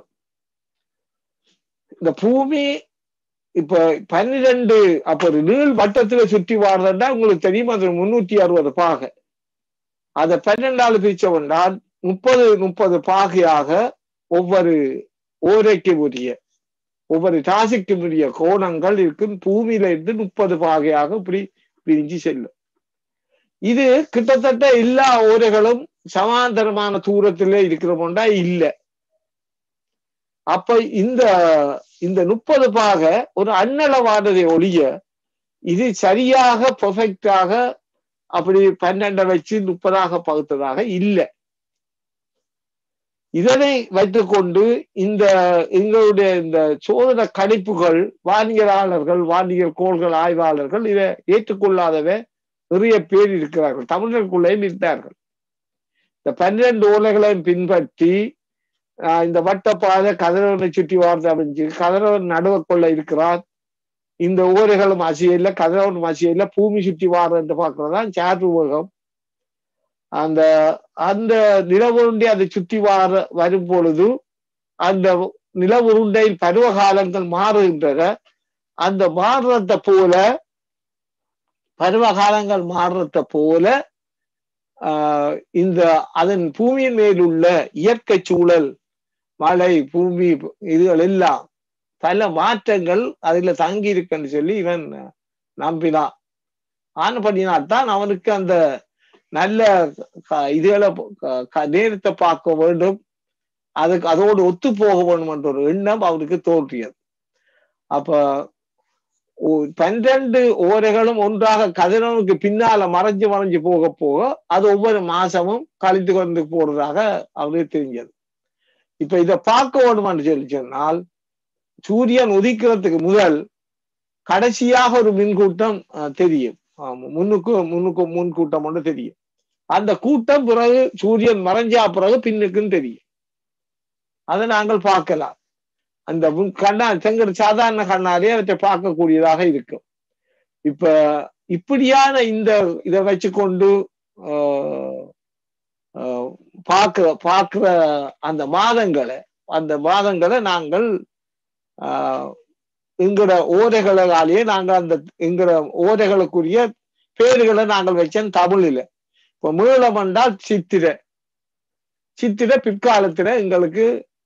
இந்த பூமி இப்ப பன்னிரெண்டு அப்ப ஒரு நீள் வட்டத்துல சுற்றி வாடுறதுன்னா உங்களுக்கு தெரியும் அது முன்னூத்தி அறுபது பாகை அதை பன்னெண்டாவது பிரிச்ச கொண்டால் முப்பது முப்பது பாகையாக ஒவ்வொரு ஓரைக்கு உரிய ஒவ்வொரு ராசிக்கு உரிய கோணங்கள் இருக்கும் பூமியில இருந்து முப்பது பாகையாக இப்படி பிரிஞ்சு செல்லும் இது கிட்டத்தட்ட எல்லா ஓரைகளும் சமாந்தரமான தூரத்திலே இருக்கிறோம்டா இல்லை அப்ப இந்த இந்த முப்பது பாக ஒரு அன்னளவானதை ஒழிய இது சரியாக பெர்ஃபெக்டாக அப்படி பன்னெண்டை வச்சு முப்பதாக பகுத்ததாக இல்லை இதனை வைத்துக்கொண்டு இந்த எங்களுடைய இந்த சோதனை கணிப்புகள் வானியலாளர்கள் வானியல் கோள்கள் ஆய்வாளர்கள் இதை ஏற்றுக்கொள்ளாதவே நிறைய பேர் இருக்கிறார்கள் தமிழர்களுக்குள்ளேயும் இருந்தார்கள் இந்த பன்னிரண்டு ஓலைகளையும் பின்பற்றி இந்த வட்டப்பாதை கதிரவனை சுற்றி வாழ்ந்து அமைஞ்சு கதிரவன் நடுவ கொள்ள இருக்கிறார் இந்த ஓரைகளும் அசியல்ல கதிரவன் அசியல்ல பூமி சுற்றி வாடுறது பார்க்கறதுதான் சார்பு உலகம் அந்த அந்த நிலவுருண்டை அதை சுற்றி வார வரும் பொழுது அந்த நிலவுருண்டையில் பருவ காலங்கள் மாறுகின்றன அந்த மாறுறத போல பருவ காலங்கள் மாறுறத போல ஆஹ் இந்த அதன் பூமியின் மேலுள்ள இயற்கை சூழல் மழை பூமி இதுகள் எல்லாம் பல மாற்றங்கள் அதுல தங்கி இருக்குன்னு சொல்லி இவன் நம்பினான் ஆனபடினால்தான் அவனுக்கு அந்த நல்ல இதுகளை நேரத்தை பார்க்க வேண்டும் அதுக்கு அதோடு ஒத்து போக வேண்டும் என்ற ஒரு எண்ணம் அவனுக்கு தோன்றியது அப்ப பன்னிரண்டு ஓரைகளும் ஒன்றாக கதிரவனுக்கு பின்னால மறைஞ்சு மறைஞ்சு போக போக அது ஒவ்வொரு மாசமும் கழித்து கொண்டு போறதாக அவனுக்கு தெரிஞ்சது இப்ப இதை பார்க்க வேண்டும்னு சொல்லி சொன்னால் சூரியன் உதிக்கிறதுக்கு முதல் கடைசியாக ஒரு மின்கூட்டம் தெரியும் முன்னுக்கு முன்னுக்கு முன் கூட்டம் ஒன்று தெரியும் அந்த கூட்டம் பிறகு சூரியன் மறைஞ்சா பிறகு பின்னுக்குன்னு தெரியும் அதை நாங்கள் பார்க்கலாம் அந்த கண்ணா செங்கர் சாதாரண கண்ணாலே அவற்றை பார்க்கக்கூடியதாக இருக்கும் இப்ப இப்படியான இந்த இதை வச்சுக்கொண்டு பார்க்கிற பார்க்கிற அந்த மாதங்களை அந்த மாதங்களை நாங்கள் ஆஹ் எங்கட ஓரைகளாலேயே நாங்கள் அந்த எங்கட ஓரைகளுக்குரிய பேர்களை நாங்கள் வச்சோம் தமிழில் இப்ப மீளம் என்றால் சித்திரை சித்திரை பிற்காலத்துல எங்களுக்கு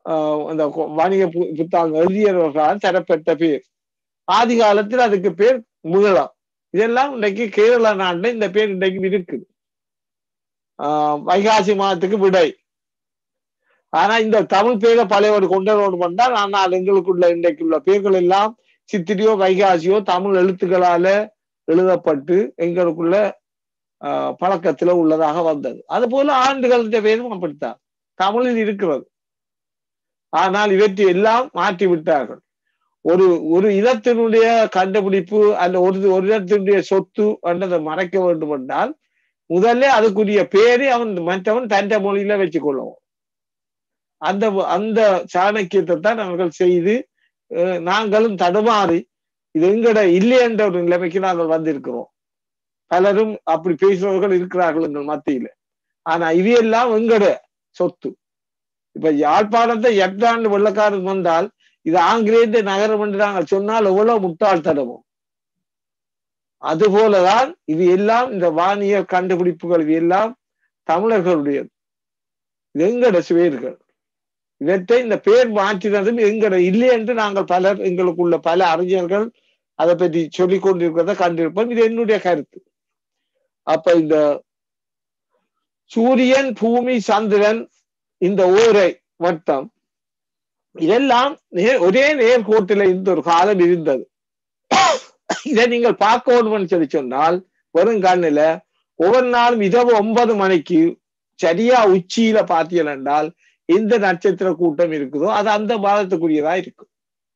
ஆஹ் அந்த கொ- வணிக பு- புத்தகம் எழுதியவர்களால் தரப்பட்ட பேர் ஆதி காலத்தில் அதுக்கு பேர் முகலம் இதெல்லாம் இன்றைக்கு கேரள நாட்டுல இந்த பேர் இன்றைக்கு இருக்குது ஆஹ் வைகாசி மாதத்துக்கு விடை ஆனா இந்த தமிழ் பேரை பழையவர் கொண்டரோடு பண்ணால் ஆனால் எங்களுக்குள்ள இன்றைக்கு உள்ள பேர்கள் எல்லாம் சித்திரையோ வைகாசியோ தமிழ் எழுத்துக்களால எழுதப்பட்டு எங்களுக்குள்ள ஆஹ் பழக்கத்துல உள்ளதாக வந்தது அது போல ஆண்டுகளுடைய பேரும் அப்படித்தான் தமிழில் இருக்கிறது ஆனால் இவற்றை எல்லாம் மாற்றி விட்டார்கள் ஒரு ஒரு இனத்தினுடைய கண்டுபிடிப்பு அல்ல ஒரு ஒரு இனத்தினுடைய சொத்து என்றதை மறைக்க வேண்டும் என்றால் முதல்ல அதுக்குரிய பேரை அவன் மற்றவன் தண்ட மொழியில வச்சுக் கொள்ளவும் அந்த அந்த சாணக்கியத்தை தான் அவர்கள் செய்து அஹ், நாங்களும் தடுமாறி இது எங்கட இல்லை என்ற ஒரு நிலைமைக்கு நாங்கள் வந்திருக்கிறோம் பலரும் அப்படி பேசுறவர்கள் இருக்கிறார்கள் எங்கள் மத்தியில ஆனா இவையெல்லாம் எங்கட சொத்து இப்ப யாழ்ப்பாணத்தை எட்டாண்டு வெள்ளக்காரன் வந்தால் இது ஆங்கிலேய நகரம் என்று நாங்கள் சொன்னால் எவ்வளவு முட்டாள்தனமும் அதுபோலதான் இது எல்லாம் இந்த வானியல் கண்டுபிடிப்புகள் இது எல்லாம் தமிழர்களுடையது இது எங்கட சுவேர்கள் இவற்றை இந்த பேர் மாற்றினதும் எங்கட இல்லை என்று நாங்கள் பலர் எங்களுக்குள்ள பல அறிஞர்கள் அதை பற்றி சொல்லிக் கொண்டிருக்கிறத கண்டிருப்போம் இது என்னுடைய கருத்து அப்ப இந்த சூரியன் பூமி சந்திரன் இந்த ஓரை வட்டம் இதெல்லாம் நே- ஒரே நேர்கோட்டில இருந்த ஒரு காலம் இருந்தது இதை நீங்கள் பார்க்க வேண்டும்னு சொல்லி சொன்னால் வெறும் கண்ணுல ஒவ்வொரு நாளும் இரவு ஒன்பது மணிக்கு சரியா உச்சியில பார்த்தீர்கள் என்றால் எந்த நட்சத்திர கூட்டம் இருக்குதோ அது அந்த மாதத்துக்குரியதா இருக்கும்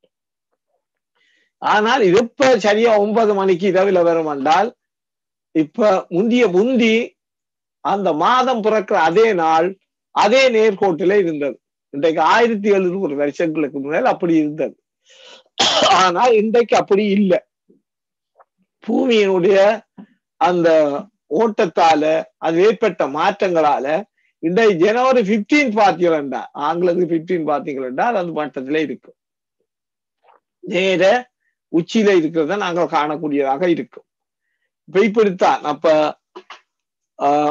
ஆனால் இது இப்ப சரியா ஒன்பது மணிக்கு இரவுல வரும் என்றால் இப்ப முந்திய முந்தி அந்த மாதம் பிறக்கிற அதே நாள் அதே நேர்கோட்டில இருந்தது இன்றைக்கு ஆயிரத்தி எழுநூறு வருஷங்களுக்கு முன்னால் அப்படி இருந்தது ஆனால் இன்றைக்கு அப்படி இல்லை பூமியினுடைய அந்த ஓட்டத்தால அது ஏற்பட்ட மாற்றங்களால இன்றைக்கு ஜனவரி பிப்டீன் பார்த்தீங்களா ஆங்கிலத்துக்கு பிப்டீன் பார்த்தீங்களா அது அந்த மட்டத்திலே இருக்கும் நேர உச்சியில இருக்கிறத நாங்கள் காணக்கூடியதாக இருக்கும் இப்ப இப்படித்தான் அப்ப ஆஹ்,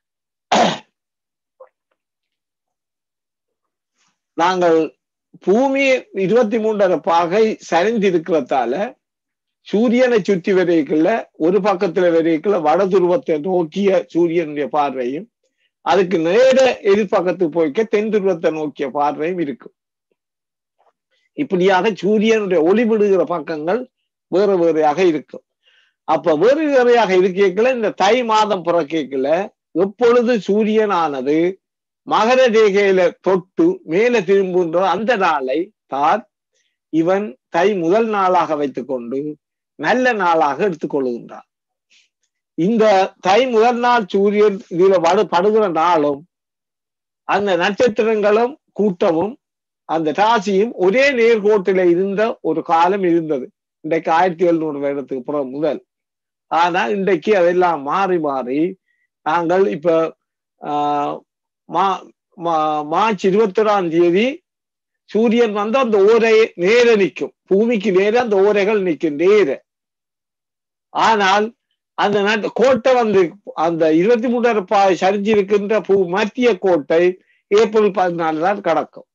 நாங்கள் பூமி இருபத்தி மூன்றரை பாகை சரிந்து இருக்கிறதால சூரியனை சுற்றி வரைக்குள்ள ஒரு பக்கத்துல வரைக்குள்ள வட துருவத்தை நோக்கிய சூரியனுடைய பார்வையும் அதுக்கு நேர எதிர்பக்கத்துக்கு போய்க்க தென் துருவத்தை நோக்கிய பார்வையும் இருக்கும் இப்படியாக சூரியனுடைய ஒளிவிடுகிற பக்கங்கள் வேறு வேறையாக இருக்கும் அப்ப வேறு வேறையாக இருக்கல இந்த தை மாதம் பிறக்கல எப்பொழுது சூரியனானது மகர ரேகையில தொட்டு மேல திரும்புகின்ற அந்த நாளை தான் இவன் தை முதல் நாளாக வைத்துக்கொண்டு நல்ல நாளாக எடுத்துக்கொள்கின்றான் இந்த தை முதல் நாள் சூரியன் இதுல வடு படுகிற நாளும் அந்த நட்சத்திரங்களும் கூட்டமும் அந்த ராசியும் ஒரே நேர்கோட்டில இருந்த ஒரு காலம் இருந்தது இன்றைக்கு ஆயிரத்தி எழுநூறு வருடத்துக்கு புறம் முதல் ஆனா இன்றைக்கு அதெல்லாம் மாறி மாறி நாங்கள் இப்ப ஆஹ் மா மா- மார்ச் இருபத்தி ஒராம் தேதி சூரியன் வந்து அந்த ஓரை நேர நிற்கும் பூமிக்கு நேர அந்த ஓரைகள் நிற்கும் நேர ஆனால் அந்த நாட்டு கோட்டை வந்து அந்த இருபத்தி மூணாயிர பாய் சரிஞ்சிருக்கின்ற பூ மத்திய கோட்டை ஏப்ரல் பதினாலு தான் கடக்கும்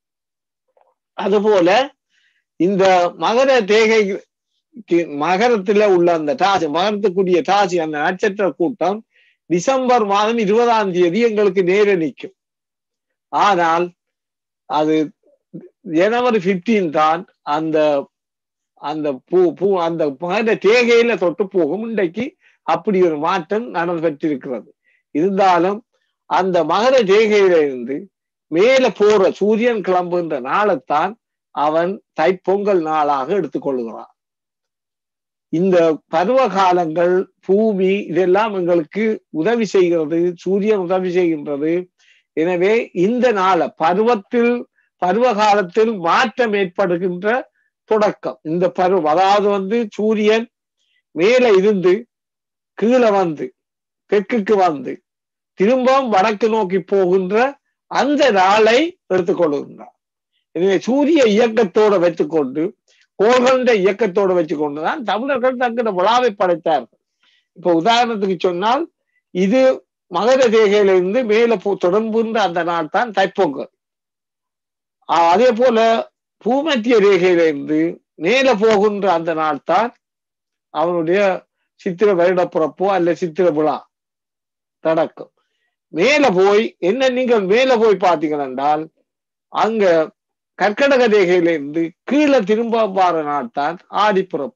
அதுபோல இந்த மகர தேகை மகரத்துல உள்ள அந்த ராசி மகரத்துக்குரிய ராசி அந்த நட்சத்திர கூட்டம் டிசம்பர் மாதம் இருபதாம் தேதி எங்களுக்கு நேர நிற்கும் ஆனால் அது ஜனவரி 15 தான் அந்த அந்த பூ பூ அந்த மகர தேகையில தொட்டு போகும் இன்றைக்கு அப்படி ஒரு மாற்றம் நடைபெற்றிருக்கிறது இருந்தாலும் அந்த மகர தேகையில இருந்து மேல போற சூரியன் கிளம்புகின்ற நாளைத்தான் அவன் தைப்பொங்கல் நாளாக எடுத்துக்கொள்கிறான் இந்த பருவ காலங்கள் பூமி இதெல்லாம் எங்களுக்கு உதவி செய்கிறது சூரியன் உதவி செய்கின்றது எனவே இந்த நாள பருவத்தில் பருவ காலத்தில் மாற்றம் ஏற்படுகின்ற தொடக்கம் இந்த பருவம் அதாவது வந்து சூரியன் மேல இருந்து கீழே வந்து தெற்குக்கு வந்து திரும்பவும் வடக்கு நோக்கி போகின்ற அந்த நாளை எடுத்துக்கொள்கின்றார் எனவே சூரிய இயக்கத்தோட வைத்துக்கொண்டு கோள்கள இயக்கத்தோட வச்சுக்கொண்டுதான் தமிழர்கள் தங்கிற விழாவை படைத்தார்கள் இப்ப உதாரணத்துக்கு சொன்னால் இது மகர ரேகையில இருந்து மேல போ தொடர்புன்ற அந்த நாள் தான் தைப்பொங்கல் ஆஹ் அதே போல பூமத்திய ரேகையிலிருந்து மேல போகின்ற அந்த நாள் தான் அவனுடைய சித்திர வருட பிறப்போ அல்ல சித்திர விழா நடக்கும் மேல போய் என்ன நீங்கள் மேல போய் பார்த்தீங்கன்னா என்றால் அங்க கர்க்கடக ரேகையிலிருந்து கீழே திரும்ப வார நாள் தான் ஆடிப்பிறப்பு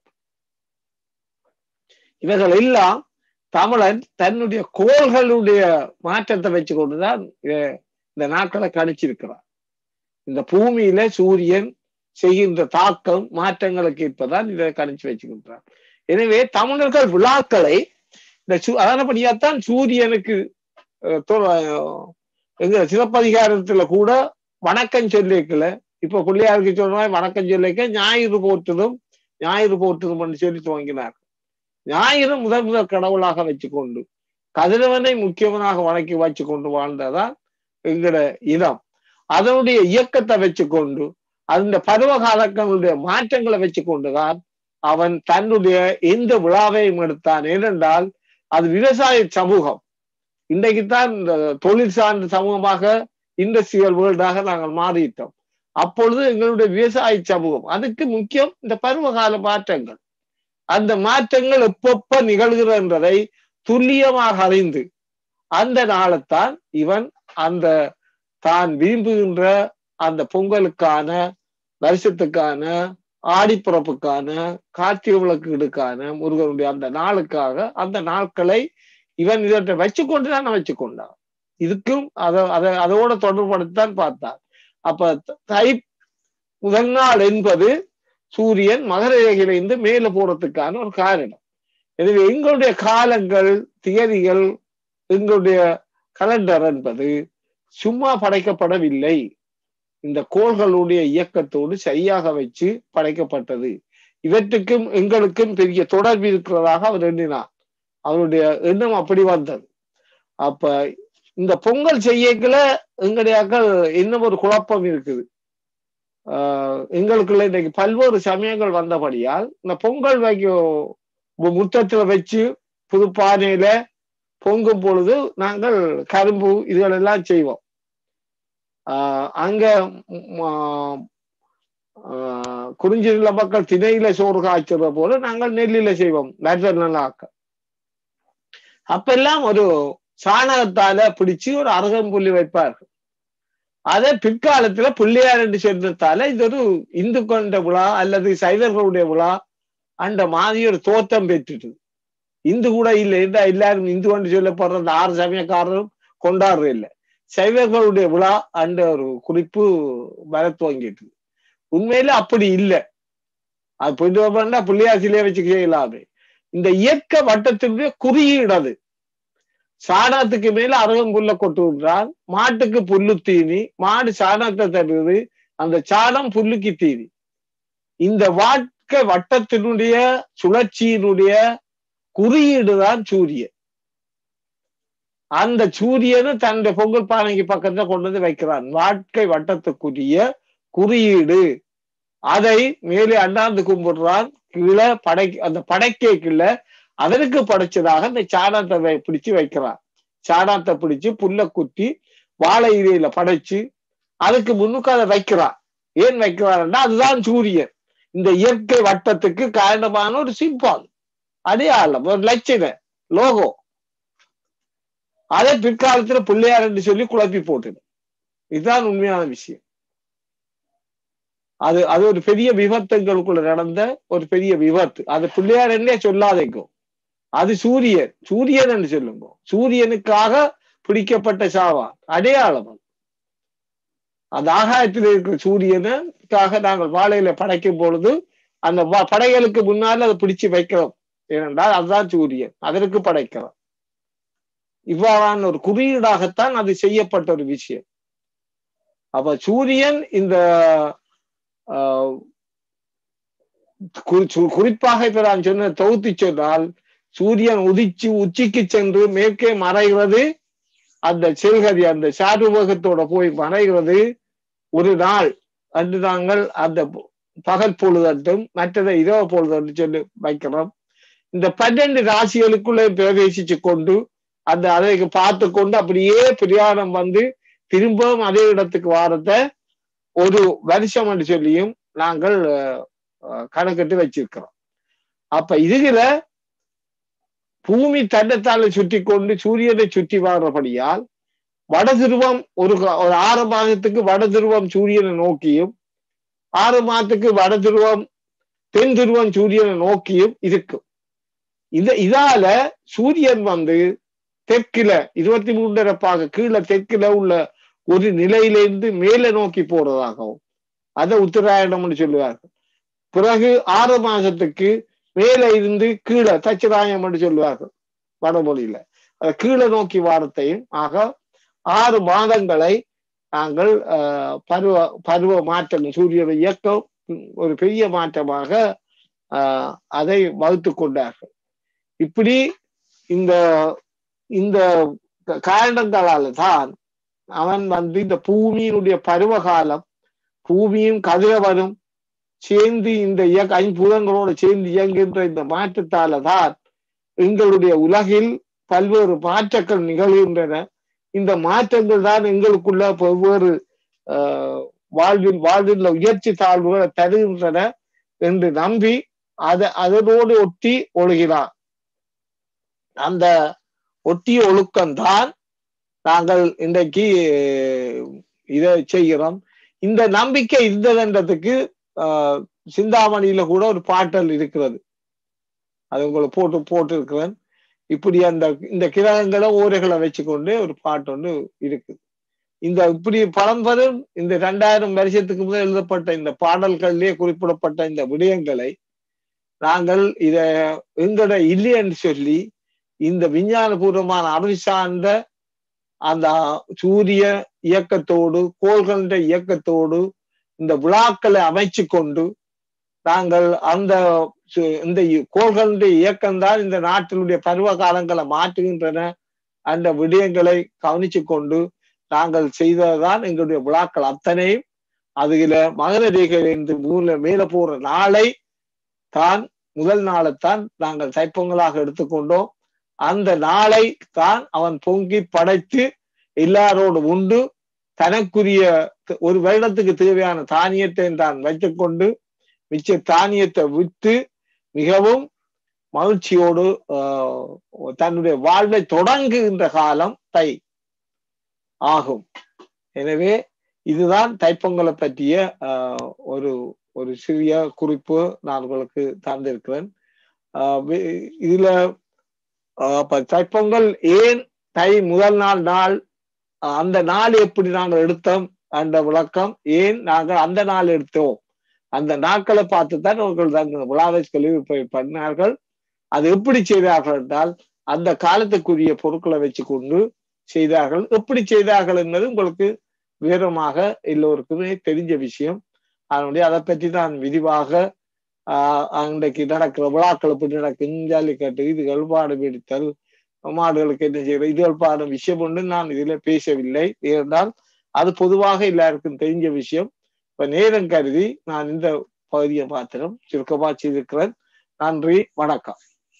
இவைகள் எல்லாம் தமிழன் தன்னுடைய கோள்களுடைய மாற்றத்தை வச்சு கொண்டுதான் இத- இந்த நாட்களை கணிச்சிருக்கிறார் இந்த பூமியில சூரியன் செய்கின்ற தாக்கம் மாற்றங்களுக்கு இருப்பதால் இதை கணிச்சு வச்சுக்கின்றார் எனவே தமிழர்கள் விழாக்களை இந்த சூ அதனபடியாத்தான் சூரியனுக்கு அஹ், தொ- அஹ், எங்க சிலப்பதிகாரத்துல கூட வணக்கம் சொல்லிக்கல இப்ப பிள்ளையாருக்கு சொல்ற வணக்கம் சொல்லிக்க ஞாயிறு போற்றுதும் ஞாயிறு போற்றுதும் சொல்லி துவங்கினார் ஞாயிறு முதல் முதல் கடவுளாக வச்சுக்கொண்டு கதிரவனை முக்கியவனாக வணக்கி வச்சு கொண்டு வாழ்ந்ததான் எங்கட இனம் அதனுடைய இயக்கத்தை வச்சுக்கொண்டு அந்த பருவ காலங்களுடைய மாற்றங்களை வச்சு கொண்டுதான் அவன் தன்னுடைய எந்த விழாவையும் எடுத்தான் ஏனென்றால் அது விவசாய சமூகம் இன்றைக்குத்தான் இந்த தொழில் சார்ந்த சமூகமாக இண்டஸ்ட்ரியல் வேர்ல்டாக நாங்கள் மாறிட்டோம் அப்பொழுது எங்களுடைய விவசாய சமூகம் அதுக்கு முக்கியம் இந்த பருவகால மாற்றங்கள் அந்த மாற்றங்கள் எப்பப்ப நிகழ்கிறது என்பதை துல்லியமாக அறிந்து அந்த நாளைத்தான் இவன் அந்த தான் விரும்புகின்ற அந்த பொங்கலுக்கான வருஷத்துக்கான ஆடிப்பிறப்புக்கான கார்த்திகை விளக்குகளுக்கான முருகனுடைய அந்த நாளுக்காக அந்த நாட்களை இவன் இதை வச்சு கொண்டு தான் வச்சு கொண்டான் இதுக்கும் அதை அதை அதோட தொடர்படுத்தான் பார்த்தான் அப்ப தை முதல் நாள் என்பது சூரியன் மகர ரேகையிலிருந்து மேல போறதுக்கான ஒரு காரணம் எனவே எங்களுடைய காலங்கள் தியதிகள் எங்களுடைய கலண்டர் என்பது சும்மா படைக்கப்படவில்லை இந்த கோள்களுடைய இயக்கத்தோடு சரியாக வச்சு படைக்கப்பட்டது இவற்றுக்கும் எங்களுக்கும் பெரிய தொடர்பு இருக்கிறதாக அவர் எண்ணினார் அவருடைய எண்ணம் அப்படி வந்தது அப்ப இந்த பொங்கல் செய்யக்குள்ள எங்களுடையாக்கள் இன்னும் ஒரு குழப்பம் இருக்குது ஆஹ் எங்களுக்குள்ள இன்னைக்கு பல்வேறு சமயங்கள் வந்தபடியால் இந்த பொங்கல் வைக்க முத்தத்துல வச்சு புது பானையில பொங்கும் பொழுது நாங்கள் கரும்பு இதுகள் எல்லாம் செய்வோம் ஆஹ் அங்க குறிஞ்சில மக்கள் திணையில சோறு காய்ச்சத போல நாங்கள் நெல்லில செய்வோம் நல்லாக்க அப்பெல்லாம் ஒரு சாணகத்தால பிடிச்சு ஒரு அருகம்புள்ளி வைப்பார்கள் அதை பிற்காலத்துல பிள்ளையார் என்று சொன்னதால இது ஒரு இந்து கொண்ட விழா அல்லது சைவர்களுடைய விழா அந்த மாதிரி ஒரு தோற்றம் பெற்றுட்டு இந்து கூட இல்லை இந்த எல்லாரும் இந்து கொண்டு சொல்லப்படுற அந்த ஆறு சமயக்காரரும் கொண்டாடுறது இல்லை சைவர்களுடைய விழா அந்த ஒரு குறிப்பு வர துவங்கிட்டு உண்மையில அப்படி இல்லை அது போயிட்டு வரா பிள்ளையார் சிலையை வச்சு செய்யலாமே இந்த இயற்கை வட்டத்தினுடைய குறியீடு அது சாணத்துக்கு மேல அருகம்புல்ல கொட்டு விடுறான் மாட்டுக்கு புல்லு தீனி மாடு சாணத்தை தருது அந்த சாணம் புல்லுக்கு தீனி இந்த வாழ்க்கை வட்டத்தினுடைய சுழற்சியினுடைய குறியீடு தான் சூரியன் அந்த சூரியனு தன்னுடைய பொங்கல் பானைக்கு பக்கத்துல கொண்டு வந்து வைக்கிறான் வாழ்க்கை வட்டத்துக்குரிய குறியீடு அதை மேலே அண்ணாந்து கும்பிடுறான் கீழே படை அந்த படைக்கைக்குள்ள அவருக்கு படைச்சதாக இந்த சாணத்தை பிடிச்சு வைக்கிறான் சாணத்தை பிடிச்சு புல்ல குத்தி வாழை இலையில படைச்சு அதுக்கு முன்னுக்கு அதை வைக்கிறான் ஏன் வைக்கிறான்னா அதுதான் சூரியன் இந்த இயற்கை வட்டத்துக்கு காரணமான ஒரு சிம்பால் அடையாளம் ஒரு லட்சண லோகோ அதை பிற்காலத்துல பிள்ளையார் என்று சொல்லி குழப்பி போட்டுது இதுதான் உண்மையான விஷயம் அது அது ஒரு பெரிய விபத்துங்களுக்குள்ள நடந்த ஒரு பெரிய விபத்து அது பிள்ளையார் என்னே சொல்லாதேங்கோ அது சூரியன் சூரியன் என்று சொல்லுங்க சூரியனுக்காக பிடிக்கப்பட்ட சாவான் அடையாளம் அந்த ஆகாயத்தில் இருக்கிற சூரியனுக்காக நாங்கள் வாழையில படைக்கும் பொழுது அந்த படைகளுக்கு முன்னால அதை பிடிச்சு வைக்கிறோம் ஏனென்றால் அதுதான் சூரியன் அதற்கு படைக்கிறோம் இவ்வாறான ஒரு குறியீடாகத்தான் அது செய்யப்பட்ட ஒரு விஷயம் அப்ப சூரியன் இந்த குறிப்பாக இப்ப நான் சொன்ன தொகுத்து சொன்னால் சூரியன் உதிச்சு உச்சிக்கு சென்று மேற்கே மறைகிறது அந்த செல்கதி அந்த சாருபகத்தோட போய் மறைகிறது ஒரு நாள் அன்று நாங்கள் அந்த பகல் பொழுதட்டும் மற்றதை இரவு பொழுது சொல்லி வைக்கிறோம் இந்த பன்னெண்டு ராசிகளுக்குள்ளே பிரவேசிச்சு கொண்டு அந்த அதை பார்த்து கொண்டு அப்படியே பிரயாணம் வந்து திரும்பவும் அதே இடத்துக்கு வாரத்தை ஒரு வருஷம் என்று சொல்லியும் நாங்கள் அஹ், கணக்கிட்டு வச்சிருக்கிறோம் அப்ப இதுல பூமி தன்னைத்தால சுற்றி கொண்டு சூரியனை சுற்றி வாழ்றபடியால் வட துருவம் ஒரு க- ஒரு ஆறு மாதத்துக்கு வட துருவம் சூரியனை நோக்கியும் ஆறு மாதத்துக்கு வட துருவம் தென் துருவம் சூரியனை நோக்கியும் இருக்கும் இத இதால சூரியன் வந்து தெற்கில இருபத்தி மூன்றரை பாக கீழே தெற்கில உள்ள ஒரு நிலையிலிருந்து மேலே நோக்கி போறதாகவும் அதை உத்தராயணம்னு சொல்லுவார்கள் பிறகு ஆறு மாசத்துக்கு மேலே இருந்து கீழே தச்சராயம் என்று சொல்லுவார்கள் வடமொழியில அது கீழே நோக்கி வாரத்தையும் ஆக ஆறு மாதங்களை நாங்கள் ஆஹ், பருவ பருவ மாற்றம் சூரிய இயக்கம் ஒரு பெரிய மாற்றமாக ஆஹ், அதை வகுத்து கொண்டார்கள் இப்படி இந்த இந்த க- காரணங்களால தான் அவன் வந்து இந்த பூமியினுடைய பருவ காலம் பூமியும் கதிரவனும் சேர்ந்து இந்த இயக்க ஐம்பூதங்களோடு சேர்ந்து இயங்குகின்ற இந்த மாற்றத்தால தான் எங்களுடைய உலகில் பல்வேறு மாற்றங்கள் நிகழ்கின்றன இந்த மாற்றங்கள் தான் எங்களுக்குள்ள வெவ்வேறு ஆஹ், வாழ்வில் வாழ்வில் உயர்ச்சி தாழ்வுகளை தருகின்றன என்று நம்பி அதை அதனோடு ஒட்டி ஒழுகிறான் அந்த ஒட்டிய ஒழுக்கம்தான் நாங்கள் இன்றைக்கு இதை செய்கிறோம் இந்த நம்பிக்கை இருந்ததுன்றதுக்கு ஆஹ், சிந்தாமணியில கூட ஒரு பாட்டல் இருக்கிறது அது உங்களுக்கு போட்டு போட்டு இருக்கிறேன் இப்படி அந்த இந்த கிரகங்களை ஓரைகளை வச்சுக்கொண்டு ஒரு பாட்டு ஒன்று இருக்கு இந்த இப்படி பரம்பரும் இந்த ரெண்டாயிரம் வருஷத்துக்கு முதல் எழுதப்பட்ட இந்த பாடல்களிலே குறிப்பிடப்பட்ட இந்த விடயங்களை நாங்கள் இத எங்கட இல்லைன்னு சொல்லி இந்த விஞ்ஞானபூர்வமான அறிவு சார்ந்த அந்த சூரிய இயக்கத்தோடு கோள்களின் இயக்கத்தோடு இந்த விழாக்களை அமைச்சு கொண்டு நாங்கள் அந்த சு- இந்த இ- கோள்களுடைய இயக்கம்தான் இந்த நாட்டினுடைய பருவ காலங்களை மாற்றுகின்றன அந்த விடயங்களை கவனிச்சு கொண்டு நாங்கள் செய்ததுதான் எங்களுடைய விழாக்கள் அத்தனையும் அதுல மகர ரேகையிலிருந்து மூல மேல போற நாளை தான் முதல் நாளைத்தான் நாங்கள் தைப்பொங்கலாக எடுத்துக்கொண்டோம் அந்த நாளை தான் அவன் பொங்கி படைத்து எல்லாரோடு உண்டு தனக்குரிய த- ஒரு வருடத்துக்கு தேவையான தானியத்தை தான் வைத்துக்கொண்டு மிச்ச தானியத்தை விற்று மிகவும் மகிழ்ச்சியோடு ஆஹ், தன்னுடைய வாழ்வை தொடங்குகின்ற காலம் தை ஆகும் எனவே இதுதான் தைப்பொங்கலை பற்றிய ஆஹ், ஒரு ஒரு சிறிய குறிப்பு நான் உங்களுக்கு தந்திருக்கிறேன் ஆஹ், வி- இதுல ஆஹ், அப்ப தைப்பொங்கல் ஏன் தை முதல் நாள் நாள் ஆஹ், அந்த நாள் எப்படி நாங்கள் எடுத்தோம் அந்த விளக்கம் ஏன் நாங்கள் அந்த நாள் எடுத்தோம் அந்த நாட்களை பார்த்து தான் அவர்கள் தங்கள் விழாவை கழிவு பண்ணார்கள் அது எப்படி செய்தார்கள் என்றால் அந்த காலத்துக்குரிய பொருட்களை வச்சு கொண்டு செய்தார்கள் எப்படி செய்தார்கள் என்பது உங்களுக்கு விவரமாக எல்லோருக்குமே தெரிஞ்ச விஷயம் அதனுடைய அதை பற்றி நான் விரிவாக ஆஹ் அன்றைக்கு நடக்கிற விழாக்கள் எப்படி நடக்கும் ஜல்லிக்கட்டு இதுகள் பாடு பிடித்தல் மாடுகளுக்கு என்ன செய்யறது இதுகள் பாடும் விஷயம் ஒன்று நான் இதுல பேசவில்லை ஏனென்றால் அது பொதுவாக எல்லாருக்கும் தெரிஞ்ச விஷயம் இப்ப நேரம் கருதி நான் இந்த பகுதியை மாத்திரம் சுருக்கமா செய்திருக்கிறேன் நன்றி வணக்கம்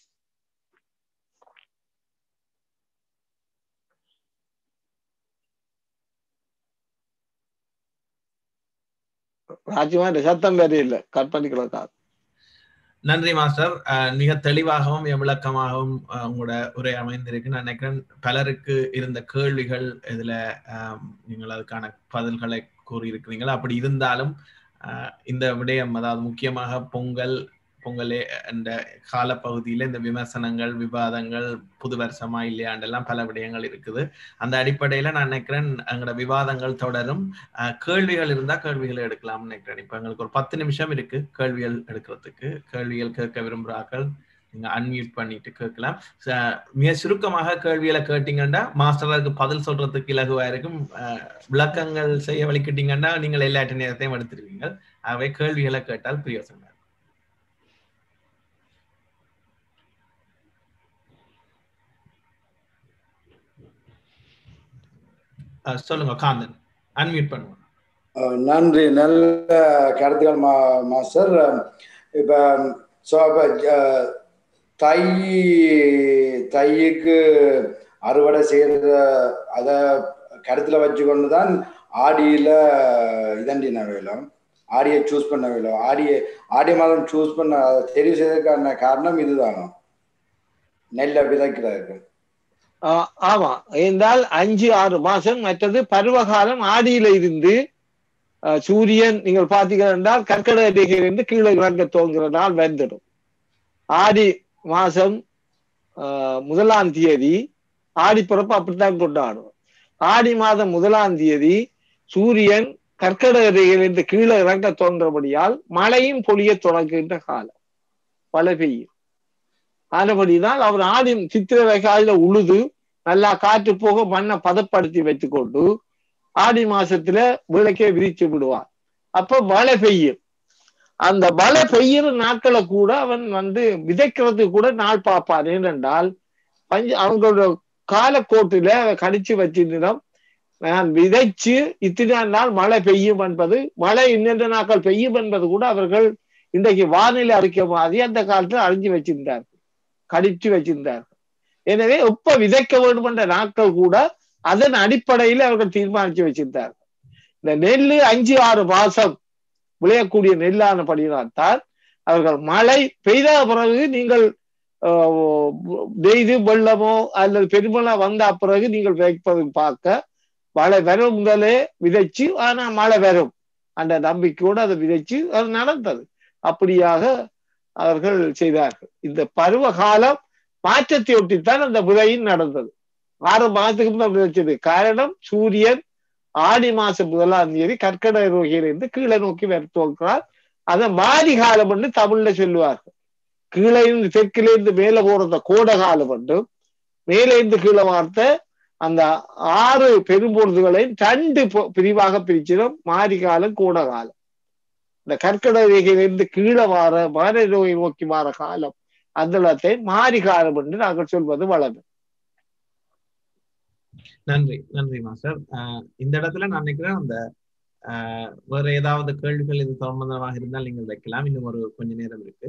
ராஜ்யமா இந்த சத்தம் வேற இல்லை கட் பண்ணிக்கலாம் நன்றி மாஸ்டர் அஹ், மிக தெளிவாகவும் விளக்கமாகவும் அஹ், உங்களோட உரை அமைந்திருக்கு நான் நினைக்கிறேன் பலருக்கு இருந்த கேள்விகள் இதுல அஹ், நீங்கள் அதுக்கான பதில்களை கூறியிருக்கிறீர்கள் அப்படி இருந்தாலும் அஹ், இந்த விடயம் அதாவது முக்கியமாக பொங்கல் பொங்கலே என்ற காலப்பகுதியில இந்த விமர்சனங்கள் விவாதங்கள் புது வருஷமா இல்லையாண்டெல்லாம் பல விடயங்கள் இருக்குது அந்த அடிப்படையில நான் நினைக்கிறேன் எங்களோட விவாதங்கள் தொடரும் அஹ், கேள்விகள் இருந்தா கேள்விகளை எடுக்கலாம்னு நினைக்கிறேன் இப்ப எங்களுக்கு ஒரு பத்து நிமிஷம் இருக்கு கேள்விகள் எடுக்கிறதுக்கு கேள்விகள் கேட்க விரும்புறார்கள் நீங்க அன்மியூட் பண்ணிட்டு கேட்கலாம் ச- மிக சுருக்கமாக கேள்விகளை கேட்டீங்கன்னா மாஸ்டருக்கு பதில் சொல்றதுக்கு இலகுவா இருக்கும் அஹ், விளக்கங்கள் செய்ய வலிக்கிட்டீங்கன்னா நீங்கள் எல்லா நேரத்தையும் எடுத்துருவீங்க ஆகவே கேள்விகளை கேட்டால் பிரயோசனம் அஹ், சொல்லுங்க காந்தன் அன்மியூட் பண்ணுங்க அஹ் நன்றி நல்ல கருத்துக்கள் மா மாஸ்டர் இப்போ ஸோ இப்போ தை தையுக்கு அறுவடை செய்யற அதை கருத்தில் வச்சுக்கொண்டு தான் ஆடியில இதண்டின வேலும் ஆடியை சூஸ் பண்ண வேலும் ஆடியை ஆடி மாதம் சூஸ் பண்ண தெரிவு செய்ததற்கான காரணம் இதுதானோ நெல்லை விதைக்கிறதுக்கு ஆஹ் ஆமா என்றால் அஞ்சு ஆறு மாசம் மற்றது பருவகாலம் ஆடியில இருந்து ஆஹ் சூரியன் நீங்கள் பார்த்தீர்கள் என்றால் கற்கட ரேகையிலிருந்து கீழே இறங்க துவங்குற நாள் வந்துடும் ஆடி மாசம் ஆஹ் முதலாம் தேதி ஆடி பிறப்பு அப்படித்தான் கொண்டாடும் ஆடி மாதம் முதலாம் தேதி சூரியன் கற்கட ரேகையிலிருந்து கீழே இறங்க தோன்றபடியால் மழையும் பொழிய தொடங்குகின்ற காலம் மழை பெய்யும் ஆனபடினால் அவர் ஆடி சித்திரை வைகாலில உழுது நல்லா காற்று போக மண்ணை பதப்படுத்தி வைத்துக்கொண்டு ஆடி மாசத்துல விளக்கே விரிச்சு விடுவான் அப்ப மழை பெய்யும் அந்த மழை பெய்யுற நாட்களை கூட அவன் வந்து விதைக்கிறதுக்கு கூட நாள் பார்ப்பான் ஏனென்றால் பஞ்ச அவங்களோட காலக்கோட்டுல கடிச்சு வச்சிருந்தோம் நான் விதைச்சு இத்தனை நாள் மழை பெய்யும் என்பது மழை இன்னென்ற நாட்கள் பெய்யும் என்பது கூட அவர்கள் இன்றைக்கு வானிலை அறிக்கை மாதிரி அந்த காலத்துல அறிஞ்சு வச்சிருந்தார்கள் கடிச்சு வச்சிருந்தார்கள் எனவே எப்ப விதைக்க வேண்டும் என்ற நாட்கள் கூட அதன் அடிப்படையில் அவர்கள் தீர்மானிச்சு வச்சிருந்தார்கள் இந்த நெல்லு அஞ்சு ஆறு மாசம் விளையக்கூடிய நெல்லானபடியால்தான் அவர்கள் மழை பெய்த பிறகு நீங்கள் நெய்து வெள்ளமோ அல்லது பெருமழை வந்த பிறகு நீங்கள் வைப்பது பார்க்க மழை வரும் முதலே விதைச்சு ஆனா மழை வரும் அந்த நம்பிக்கையோடு அதை விதைச்சு அது நடந்தது அப்படியாக அவர்கள் செய்தார்கள் இந்த பருவ காலம் மாற்றத்தை ஒட்டித்தான் அந்த விதையும் நடந்தது ஆறு மாதத்துக்கு தான் விதைச்சது காரணம் சூரியன் ஆடி மாசம் முதலாம் தேதி கற்கட ரோகியிலிருந்து கீழே நோக்கி துவக்கிறார் அதை மாரி காலம் என்று தமிழ்ல சொல்லுவார்கள் கீழே இருந்து தெற்கில இருந்து மேல போறத கோட காலம் என்றும் மேலே இருந்து கீழே வார்த்த அந்த ஆறு பெரும்பொழுதுகளையும் ரெண்டு பிரிவாக பிரிச்சிடும் மாரி காலம் கோட காலம் இந்த கற்கட ரேகையிலிருந்து கீழே வார மார நோயை நோக்கி வார காலம் அந்த இடத்தை மாரி காலம் என்று நாங்கள் சொல்வது வளமை நன்றி நன்றி மாஸ்டர் இந்த இடத்துல நான் நினைக்கிறேன் அந்த வேற ஏதாவது கேள்விகள் இது சம்பந்தமாக இருந்தால் நீங்கள் வைக்கலாம் இன்னும் ஒரு கொஞ்ச நேரம் இருக்கு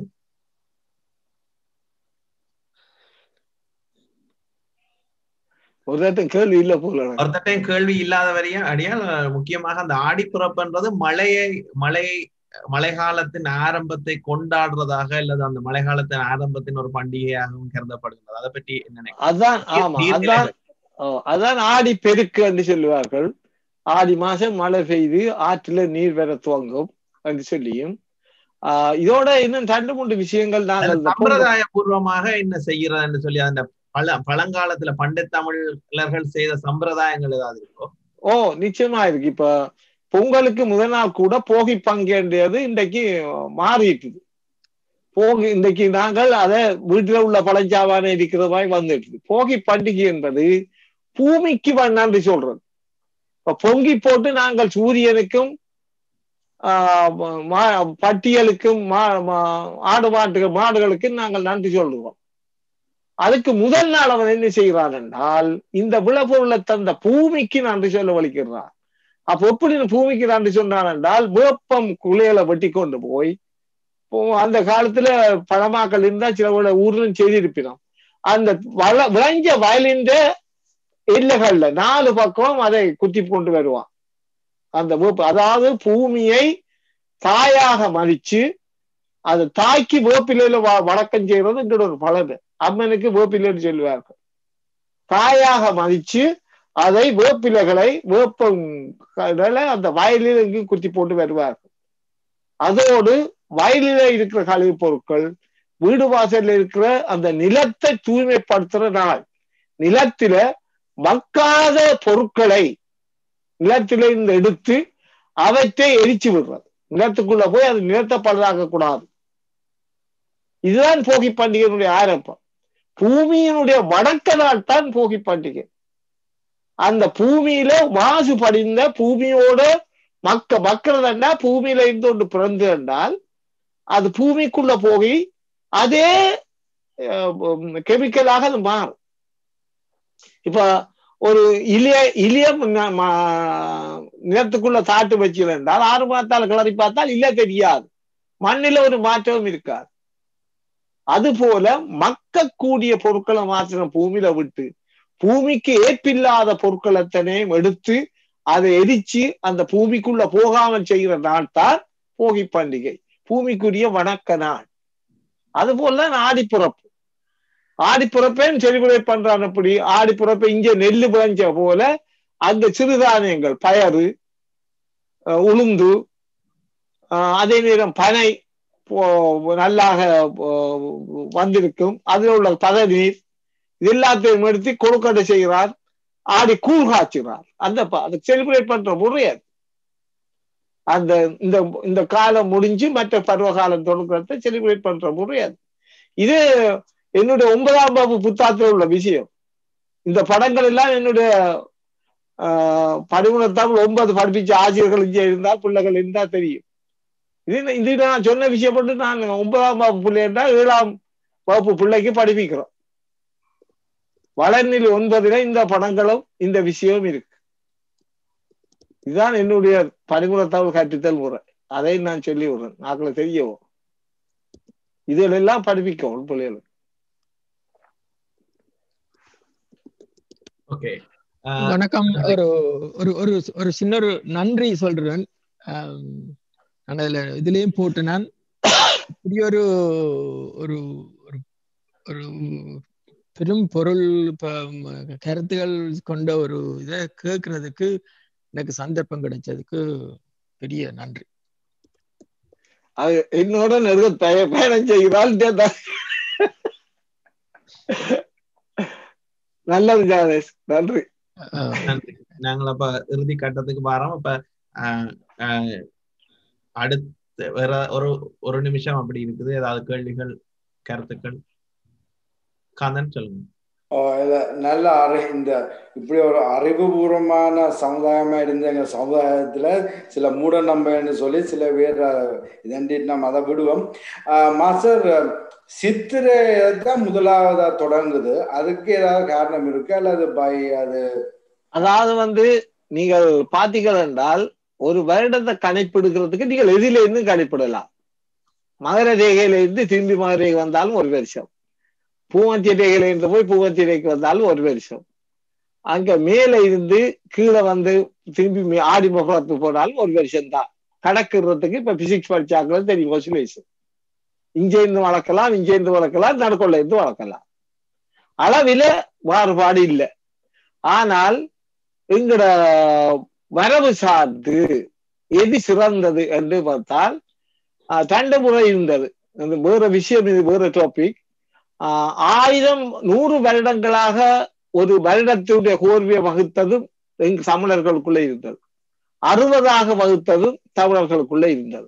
ஒரு கேள்வி இல்ல போல ஒருத்தட்டையும் கேள்வி இல்லாத வரையும் அடியால் முக்கியமாக அந்த ஆடிப்புறப்புன்றது மழையை மழை மழை காலத்தின் ஆரம்பத்தை கொண்டாடுறதாக அல்லது அந்த மழை காலத்தின் ஆரம்பத்தின் ஒரு பண்டிகையாகவும் கருதப்படுகிறது அதை பற்றி என்ன அதான் ஆமா அதான் அதான் ஆடி பெருக்கு என்று சொல்லுவார்கள் ஆடி மாசம் மழை பெய்து ஆற்றுல நீர் வர துவங்கும் என்று சொல்லியும் ஆஹ் இதோட இன்னும் ரெண்டு மூன்று விஷயங்கள் நாங்கள் சம்பிரதாய பூர்வமாக என்ன செய்யறதுன்னு சொல்லி அந்த பழ பழங்காலத்துல பண்டை தமிழர்கள் செய்த சம்பிரதாயங்கள் ஏதாவது இருக்கோ ஓ நிச்சயமா இருக்கு இப்ப பொங்கலுக்கு முதல் நாள் கூட போகி பங்குன்றது இன்றைக்கு மாறிட்டுது போகி இன்றைக்கு நாங்கள் அதை வீட்டுல உள்ள பழஞ்சாவான இருக்கிற மாதிரி வந்துட்டு போகி பண்டிகை என்பது பூமிக்கு நன்றி சொல்றது இப்ப பொங்கி போட்டு நாங்கள் சூரியனுக்கும் பட்டியலுக்கும் ஆடு மாட்டு மாடுகளுக்கும் நாங்கள் நன்றி சொல்லுவோம் அதுக்கு முதல் நாள் அவன் என்ன செய்கிறான் என்றால் இந்த விளப்பொருளை தந்த பூமிக்கு நன்றி சொல்ல வலிக்கிறான் அப்ப எப்படி பூமிக்கு நன்றி சொன்னான் என்றால் வேப்பம் குளியலை வெட்டி கொண்டு போய் அந்த காலத்துல பழமாக்கள் இருந்தா சில ஊர்ல செய்திருப்பினோம் அந்த வள விளைஞ்ச வயலின் எல்லைகள்ல நாலு பக்கம் அதை குத்தி கொண்டு வருவான் அந்த வேப்ப அதாவது பூமியை தாயாக மதிச்சு அது தாய்க்கு வேப்பிலையில வணக்கம் செய்யறது எங்களோட ஒரு பலன் அம்மனுக்கு வேப்பிலைன்னு சொல்லுவார்கள் தாயாக மதிச்சு அதை வேப்பிலைகளை வேப்பம் அந்த வயலில் இங்கு குத்தி போட்டு வருவார்கள் அதோடு வயலில இருக்கிற கழிவுப் பொருட்கள் வீடு வாசல்ல இருக்கிற அந்த நிலத்தை தூய்மைப்படுத்துற நாள் நிலத்தில மக்காத பொருட்களை நிலத்தில இருந்து எடுத்து அவற்றை எரிச்சு விடுறது நிலத்துக்குள்ள போய் அது நிலத்தை பழுதாக்க கூடாது இதுதான் போகி பண்டிகையினுடைய ஆரம்பம் பூமியினுடைய வடக்க நாள் தான் போகி பண்டிகை அந்த பூமியில மாசு படிந்த பூமியோட மக்க மக்கள்னா பூமியில இருந்து ஒன்று பிறந்து என்றால் அது பூமிக்குள்ள போய் அதே கெமிக்கலாக அது மாறும் இப்ப ஒரு இலிய இலிய நிலத்துக்குள்ள தாட்டு வச்சு என்றால் ஆறு மாத்தால் கிளறி பார்த்தால் இல்ல தெரியாது மண்ணில ஒரு மாற்றமும் இருக்காது அது போல மக்கக்கூடிய பொருட்களை மாத்திரம் பூமியில விட்டு பூமிக்கு ஏற்பில்லாத பொருட்களத்தனையும் எடுத்து அதை எரிச்சு அந்த பூமிக்குள்ள போகாமல் செய்கிற நாள் தான் போகி பண்டிகை பூமிக்குரிய வணக்க நாள் அது போலதான் ஆடிப்பிறப்பு ஆடிப்பிறப்பேன்னு செலிபிரேட் பண்றான் அப்படி ஆடிப்பிறப்பை இங்க நெல்லு விளைஞ்ச போல அந்த சிறுதானியங்கள் பயறு அஹ், உளுந்து அஹ், அதே நேரம் பனை போ- நல்லாக அஹ், வந்திருக்கும் அதில் உள்ள பதநீர் இது எல்லாத்தையும் எடுத்து கொழுக்கட்டை செய்கிறார் ஆடி கூழ் காய்ச்சுகிறார் அந்த ப- அதை செலிப்ரேட் பண்ற முறை அது அந்த இந்த இந்த காலம் முடிஞ்சு மற்ற பருவ காலம் தொடங்குறத செலிப்ரேட் பண்ற முறை அது இது என்னுடைய ஒன்பதாம் வகுப்பு புத்தாத்துல உள்ள விஷயம் இந்த படங்கள் எல்லாம் என்னுடைய ஆஹ் பதிமூணத்தாம் ஒன்பது படிப்பிச்ச ஆசிரியர்கள் இங்கே இருந்தா பிள்ளைகள் இருந்தா தெரியும் இது இது நான் சொன்ன விஷயம் மட்டும் நான் ஒன்பதாம் வகுப்பு பிள்ளை என்றால் ஏழாம் வகுப்பு பிள்ளைக்கு படிப்பிக்கிறோம் வளர்நிலை ஒன்பதுல இந்த படங்களும் இந்த விஷயமும் இருக்கு இதுதான் என்னுடைய பதிமூணத்தாவது கற்பித்தல் முறை அதை நான் சொல்லி விடுறேன் நாக்களை தெரியவும் இதுல எல்லாம் படிப்பிக்கும் பிள்ளைகள் ஓகே வணக்கம் ஒரு ஒரு ஒரு ஒரு சின்ன ஒரு நன்றி சொல்றேன் ஆம், நான் அதுல இதுலயும் போட்டு நான் இப்படி ஒரு ஒரு ஒரு ஒரு பெரும் பொருள் ப- ம- கருத்துகள் கொண்ட ஒரு இதை கேட்கறதுக்கு எனக்கு சந்தர்ப்பம் கிடைச்சதுக்கு பெரிய நன்றி அது என்னோட நெருங்க தய- பயணம் செய்கிறாள் இந்த- நல்லது ஜாதேஷ் நன்றி ஆஹ் நன்றி நாங்கள் அப்ப இறுதி கட்டத்துக்கு வரோம் அப்ப ஆஹ், ஆஹ், அடுத்து வேற ஒரு ஒரு நிமிஷம் அப்படி இருக்குது ஏதாவது கேள்விகள் கருத்துக்கள் காந்தன் சொல்லுங்க ஓ, இல்ல, நல்ல அறி இந்த இப்படி ஒரு அறிவுபூர்வமான சமுதாயமா இருந்த எங்க சமுதாயத்துல சில மூட நம்பன்னு சொல்லி சில பேர் இதண்டிட்டு நம்ம அதை விடுவோம் ஆஹ், மாஸ்டர் சித்திரை தான் முதலாவதா தொடங்குது அதுக்கு ஏதாவது காரணம் இருக்கு அல்லது பை அது அதாவது வந்து நீங்கள் பார்த்தீர்கள் என்றால் ஒரு வருடத்தை கணிப்பிடுகிறதுக்கு நீங்கள் எதில இருந்து கணிப்பிடலாம் மகர ரேகையில இருந்து திரும்பி மகர ரேகை வந்தாலும் ஒரு வருஷம் பூமத்திய ரேகையில இருந்து போய் பூமத்திய ரேகைக்கு வந்தாலும் ஒரு வருஷம் அங்க மேல இருந்து கீழே வந்து திரும்பி மே- ஆடி முகத்து போனாலும் ஒரு வருஷம் தான் கணக்குறதுக்கு இப்ப பிசிக்ஸ் படிச்சாக்கள் தெரியும் ஒசிலேஷன் இங்க இருந்து வளர்க்கலாம் இங்க இருந்து வளர்க்கலாம் நடுக்கொள்ள இருந்து வளர்க்கலாம் அளவில மாறுபாடு இல்லை ஆனால் எங்கட வரவு சார்ந்து எது சிறந்தது என்று பார்த்தால் ஆஹ் தண்ட முறை இருந்தது அது வேற விஷயம் இது வேற டாபிக் ஆயிரம் நூறு வருடங்களாக ஒரு வருடத்தினுடைய கோர்வையை வகுத்ததும் எங்க தமிழர்களுக்குள்ள இருந்தது அறுபதாக வகுத்ததும் தமிழர்களுக்குள்ள இருந்தது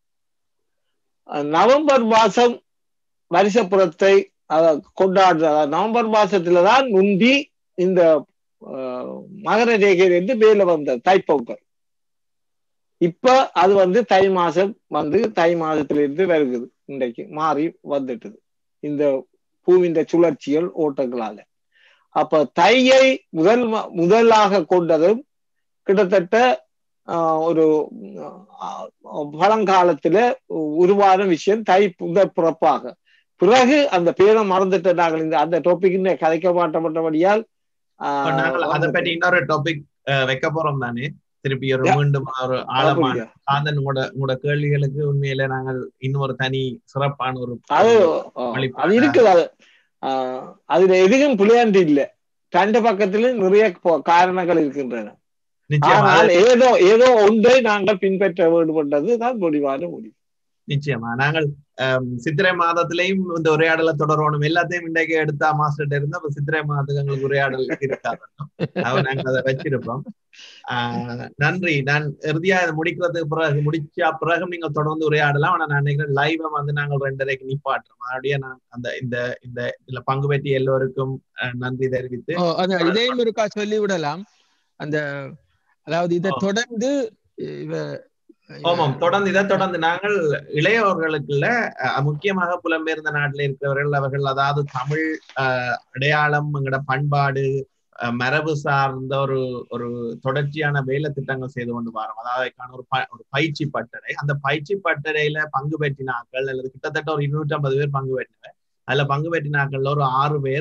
ஆஹ் நவம்பர் மாசம் வருஷப்புறத்தை அஹ், கொண்டாடுற நவம்பர் மாசத்துலதான் முந்தி இந்த ஆஹ், மகர ரேகையிலிருந்து மேல வந்த தைப்பொங்கல் இப்ப அது வந்து தை மாசம் வந்து தை மாதத்திலிருந்து வருகுது இன்றைக்கு மாறி வந்துட்டுது இந்த பூவின் சுழற்சிகள் ஓட்டங்களால அப்ப தையை முதல் ம- முதலாக கொண்டதும் கிட்டத்தட்ட ஆஹ், ஒரு ஆஹ், பழங்காலத்துல உருவான விஷயம் தை முதல் பிறப்பாக பிறகு அந்த பேரை மறந்துட்ட நாங்கள் இந்த அந்த டாபிக் கதைக்க மாட்டோம்ன்றபடியால் இப்ப நாங்கள் அதை பற்றி இன்னொரு டாபிக் வைக்க போறோம் தானே திருப்பி ஒரு Yeah. மீண்டும் ஒரு ஆழமான புரியுது. காந்தன் உங்களோட உங்களோட கேள்விகளுக்கு உண்மையில நாங்கள் இன்னொரு தனி சிறப்பான ஒரு அது வழிபாடு. அது இருக்குது அது ஆஹ் அதுல எதுவும் புளியாண்டு இல்ல ரெண்டு பக்கத்திலும் நிறைய போ- காரணங்கள் இருக்கின்றன நிச்சயமா ஆனால் ஏதோ ஏதோ ஒன்றை நாங்கள் பின்பற்ற வேண்டுமென்றது தான் முடிவான முடிவு நிச்சயமா நாங்கள் ஆம், சித்திரை மாதத்திலையும் இந்த உரையாடலை தொடரணும் எல்லாத்தையும் இன்றைக்கு எடுத்தா மாஸ்டர் இருந்தா அப்ப சித்திரை மாதத்துக்கு எங்களுக்கு உரையாடல் இருக்காது அவ நாங்கள் அதை வச்சிருப்போம் ஆஹ் நன்றி நான் இறுதியா இதை முடிக்கிறதுக்கு பிறகு முடிச்சா பிறகு நீங்கள் தொடர்ந்து உரையாடலாம் ஆனா நான் நினைக்கிறேன் லைவ வந்து நாங்கள் ரெண்டரைக்கு நிப்பாட்டுறோம் அப்படியே நான் அந்த இந்த இந்த இதுல பங்கு பெற்றி எல்லோருக்கும் அஹ், நன்றி தெரிவித்து ஓ, அது இதையும் இருக்கா சொல்லி விடலாம் அந்த அதாவது இதை ஆ. தொடர்ந்து இவ ஆமாம் தொடர்ந்து இதை தொடர்ந்து நாங்கள் இளையவர்களுக்குள்ள அஹ், முக்கியமாக புலம்பெயர்ந்த நாட்டில் இருக்கிறவர்கள் அவர்கள் அதாவது தமிழ் அஹ், அடையாளம் எங்கட பண்பாடு அஹ், மரபு சார்ந்த ஒரு ஒரு தொடர்ச்சியான வேலை திட்டங்கள் செய்து கொண்டு வரோம் அதாவது அதுக்கான ஒரு ப- ஒரு பயிற்சி பட்டறை அந்த பயிற்சி பட்டறையில பங்கு பெற்றினாக்கள் அல்லது கிட்டத்தட்ட ஒரு இருநூற்றி ஐம்பது பேர் பங்கு பெற்றினர் அதுல பங்கு பெற்றினாக்கள்ல ஒரு ஆறு பேர்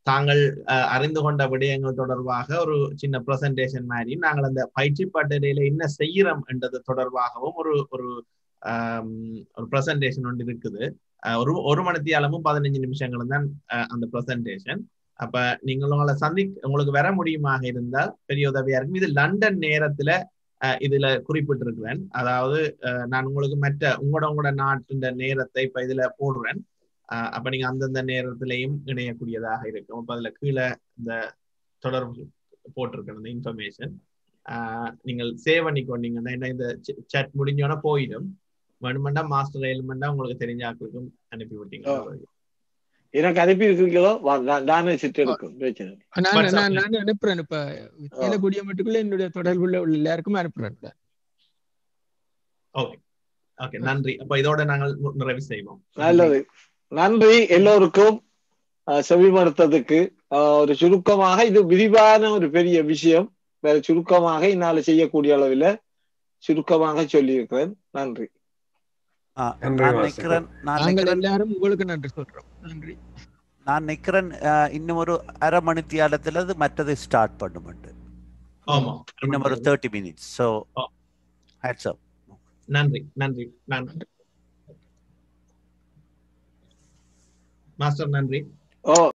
தாங்கள் அஹ், அறிந்து கொண்ட விடயங்கள் தொடர்பாக ஒரு சின்ன பிரசன்டேஷன் மாதிரி நாங்கள் அந்த பயிற்சி பட்டறையில என்ன செய்யறோம் என்றது தொடர்பாகவும் ஒரு ஒரு ஆம், ஒரு பிரசன்டேஷன் ஒன்று இருக்குது அஹ், ஒரு ஒரு மணித்தியாலமும் பதினஞ்சு நிமிஷங்களும் தான் அஹ், அந்த பிரசன்டேஷன் அப்ப நீங்கள் உங்களை சந்தி உங்களுக்கு வர முடியுமாக இருந்தால் பெரிய உதவியா இருக்கும் இது லண்டன் நேரத்துல அஹ், இதுல குறிப்பிட்டிருக்கிறேன் அதாவது அஹ், நான் உங்களுக்கு மற்ற உங்களோட உங்களோட நாட்டின் நேரத்தை இப்ப இதுல போடுறேன் அஹ், அப்ப நீங்க அந்தந்த நேரத்திலையும் இணையக்கூடியதாக இருக்கும் அப்ப அதுல கீழே இந்த தொடர்பு போட்டிருக்கேன் இந்த இன்ஃபர்மேஷன் நீங்கள் சேவ் பண்ணி கொண்டீங்கன்னா என்ன இந்த chat முடிஞ்சோன்னா போயிடும் வேணுமெண்டா மாஸ்டர் எலிமெண்டா உங்களுக்கு தெரிஞ்ச ஆக்களுக்கும் அனுப்பி விட்டீங்க எனக்கு அனுப்பி இருக்கீங்களோ வா, நான் நானே சிட்டு எடுக்கும் பிரச்சனை இல்லை. நான் WhatsApp நான் நான் அனுப்புறேன் இப்ப கேளக்கூடிய மட்டுக்குள்ள என்னுடைய தொடர்புள்ள உள்ள எல்லாருக்கும் அனுப்புறேன் இப்ப. ஓகே நன்றி அப்ப இதோட நாங்கள் மு- நிறைவு செய்வோம் நல்லது நன்றி எல்லோருக்கும் அஹ், செவிமடுத்ததுக்கு அஹ், ஒரு சுருக்கமாக இது விரிவான ஒரு பெரிய விஷயம் வேற சுருக்கமாக என்னால செய்யக்கூடிய அளவில் சுருக்கமாக சொல்லியிருக்கிறேன் நன்றி ஆ, நன்றி நான் வாசகர். நிக்கிறேன் நான் நாங்கள் நிக்கிறேன் எல்லாரும் உங்களுக்கு நன்றி சொல்றோம் நன்றி நான் நிக்கிறேன் அஹ், இன்னும் ஒரு அரை மணி தியாலத்துல இது மற்றது ஸ்டார்ட் பண்ணுமெண்டு ஆமா இன்னும் ஒரு thirty minutes so ah. Heads up நன்றி நன்றி நன்றி மாஸ்டர் நன்றி ஓ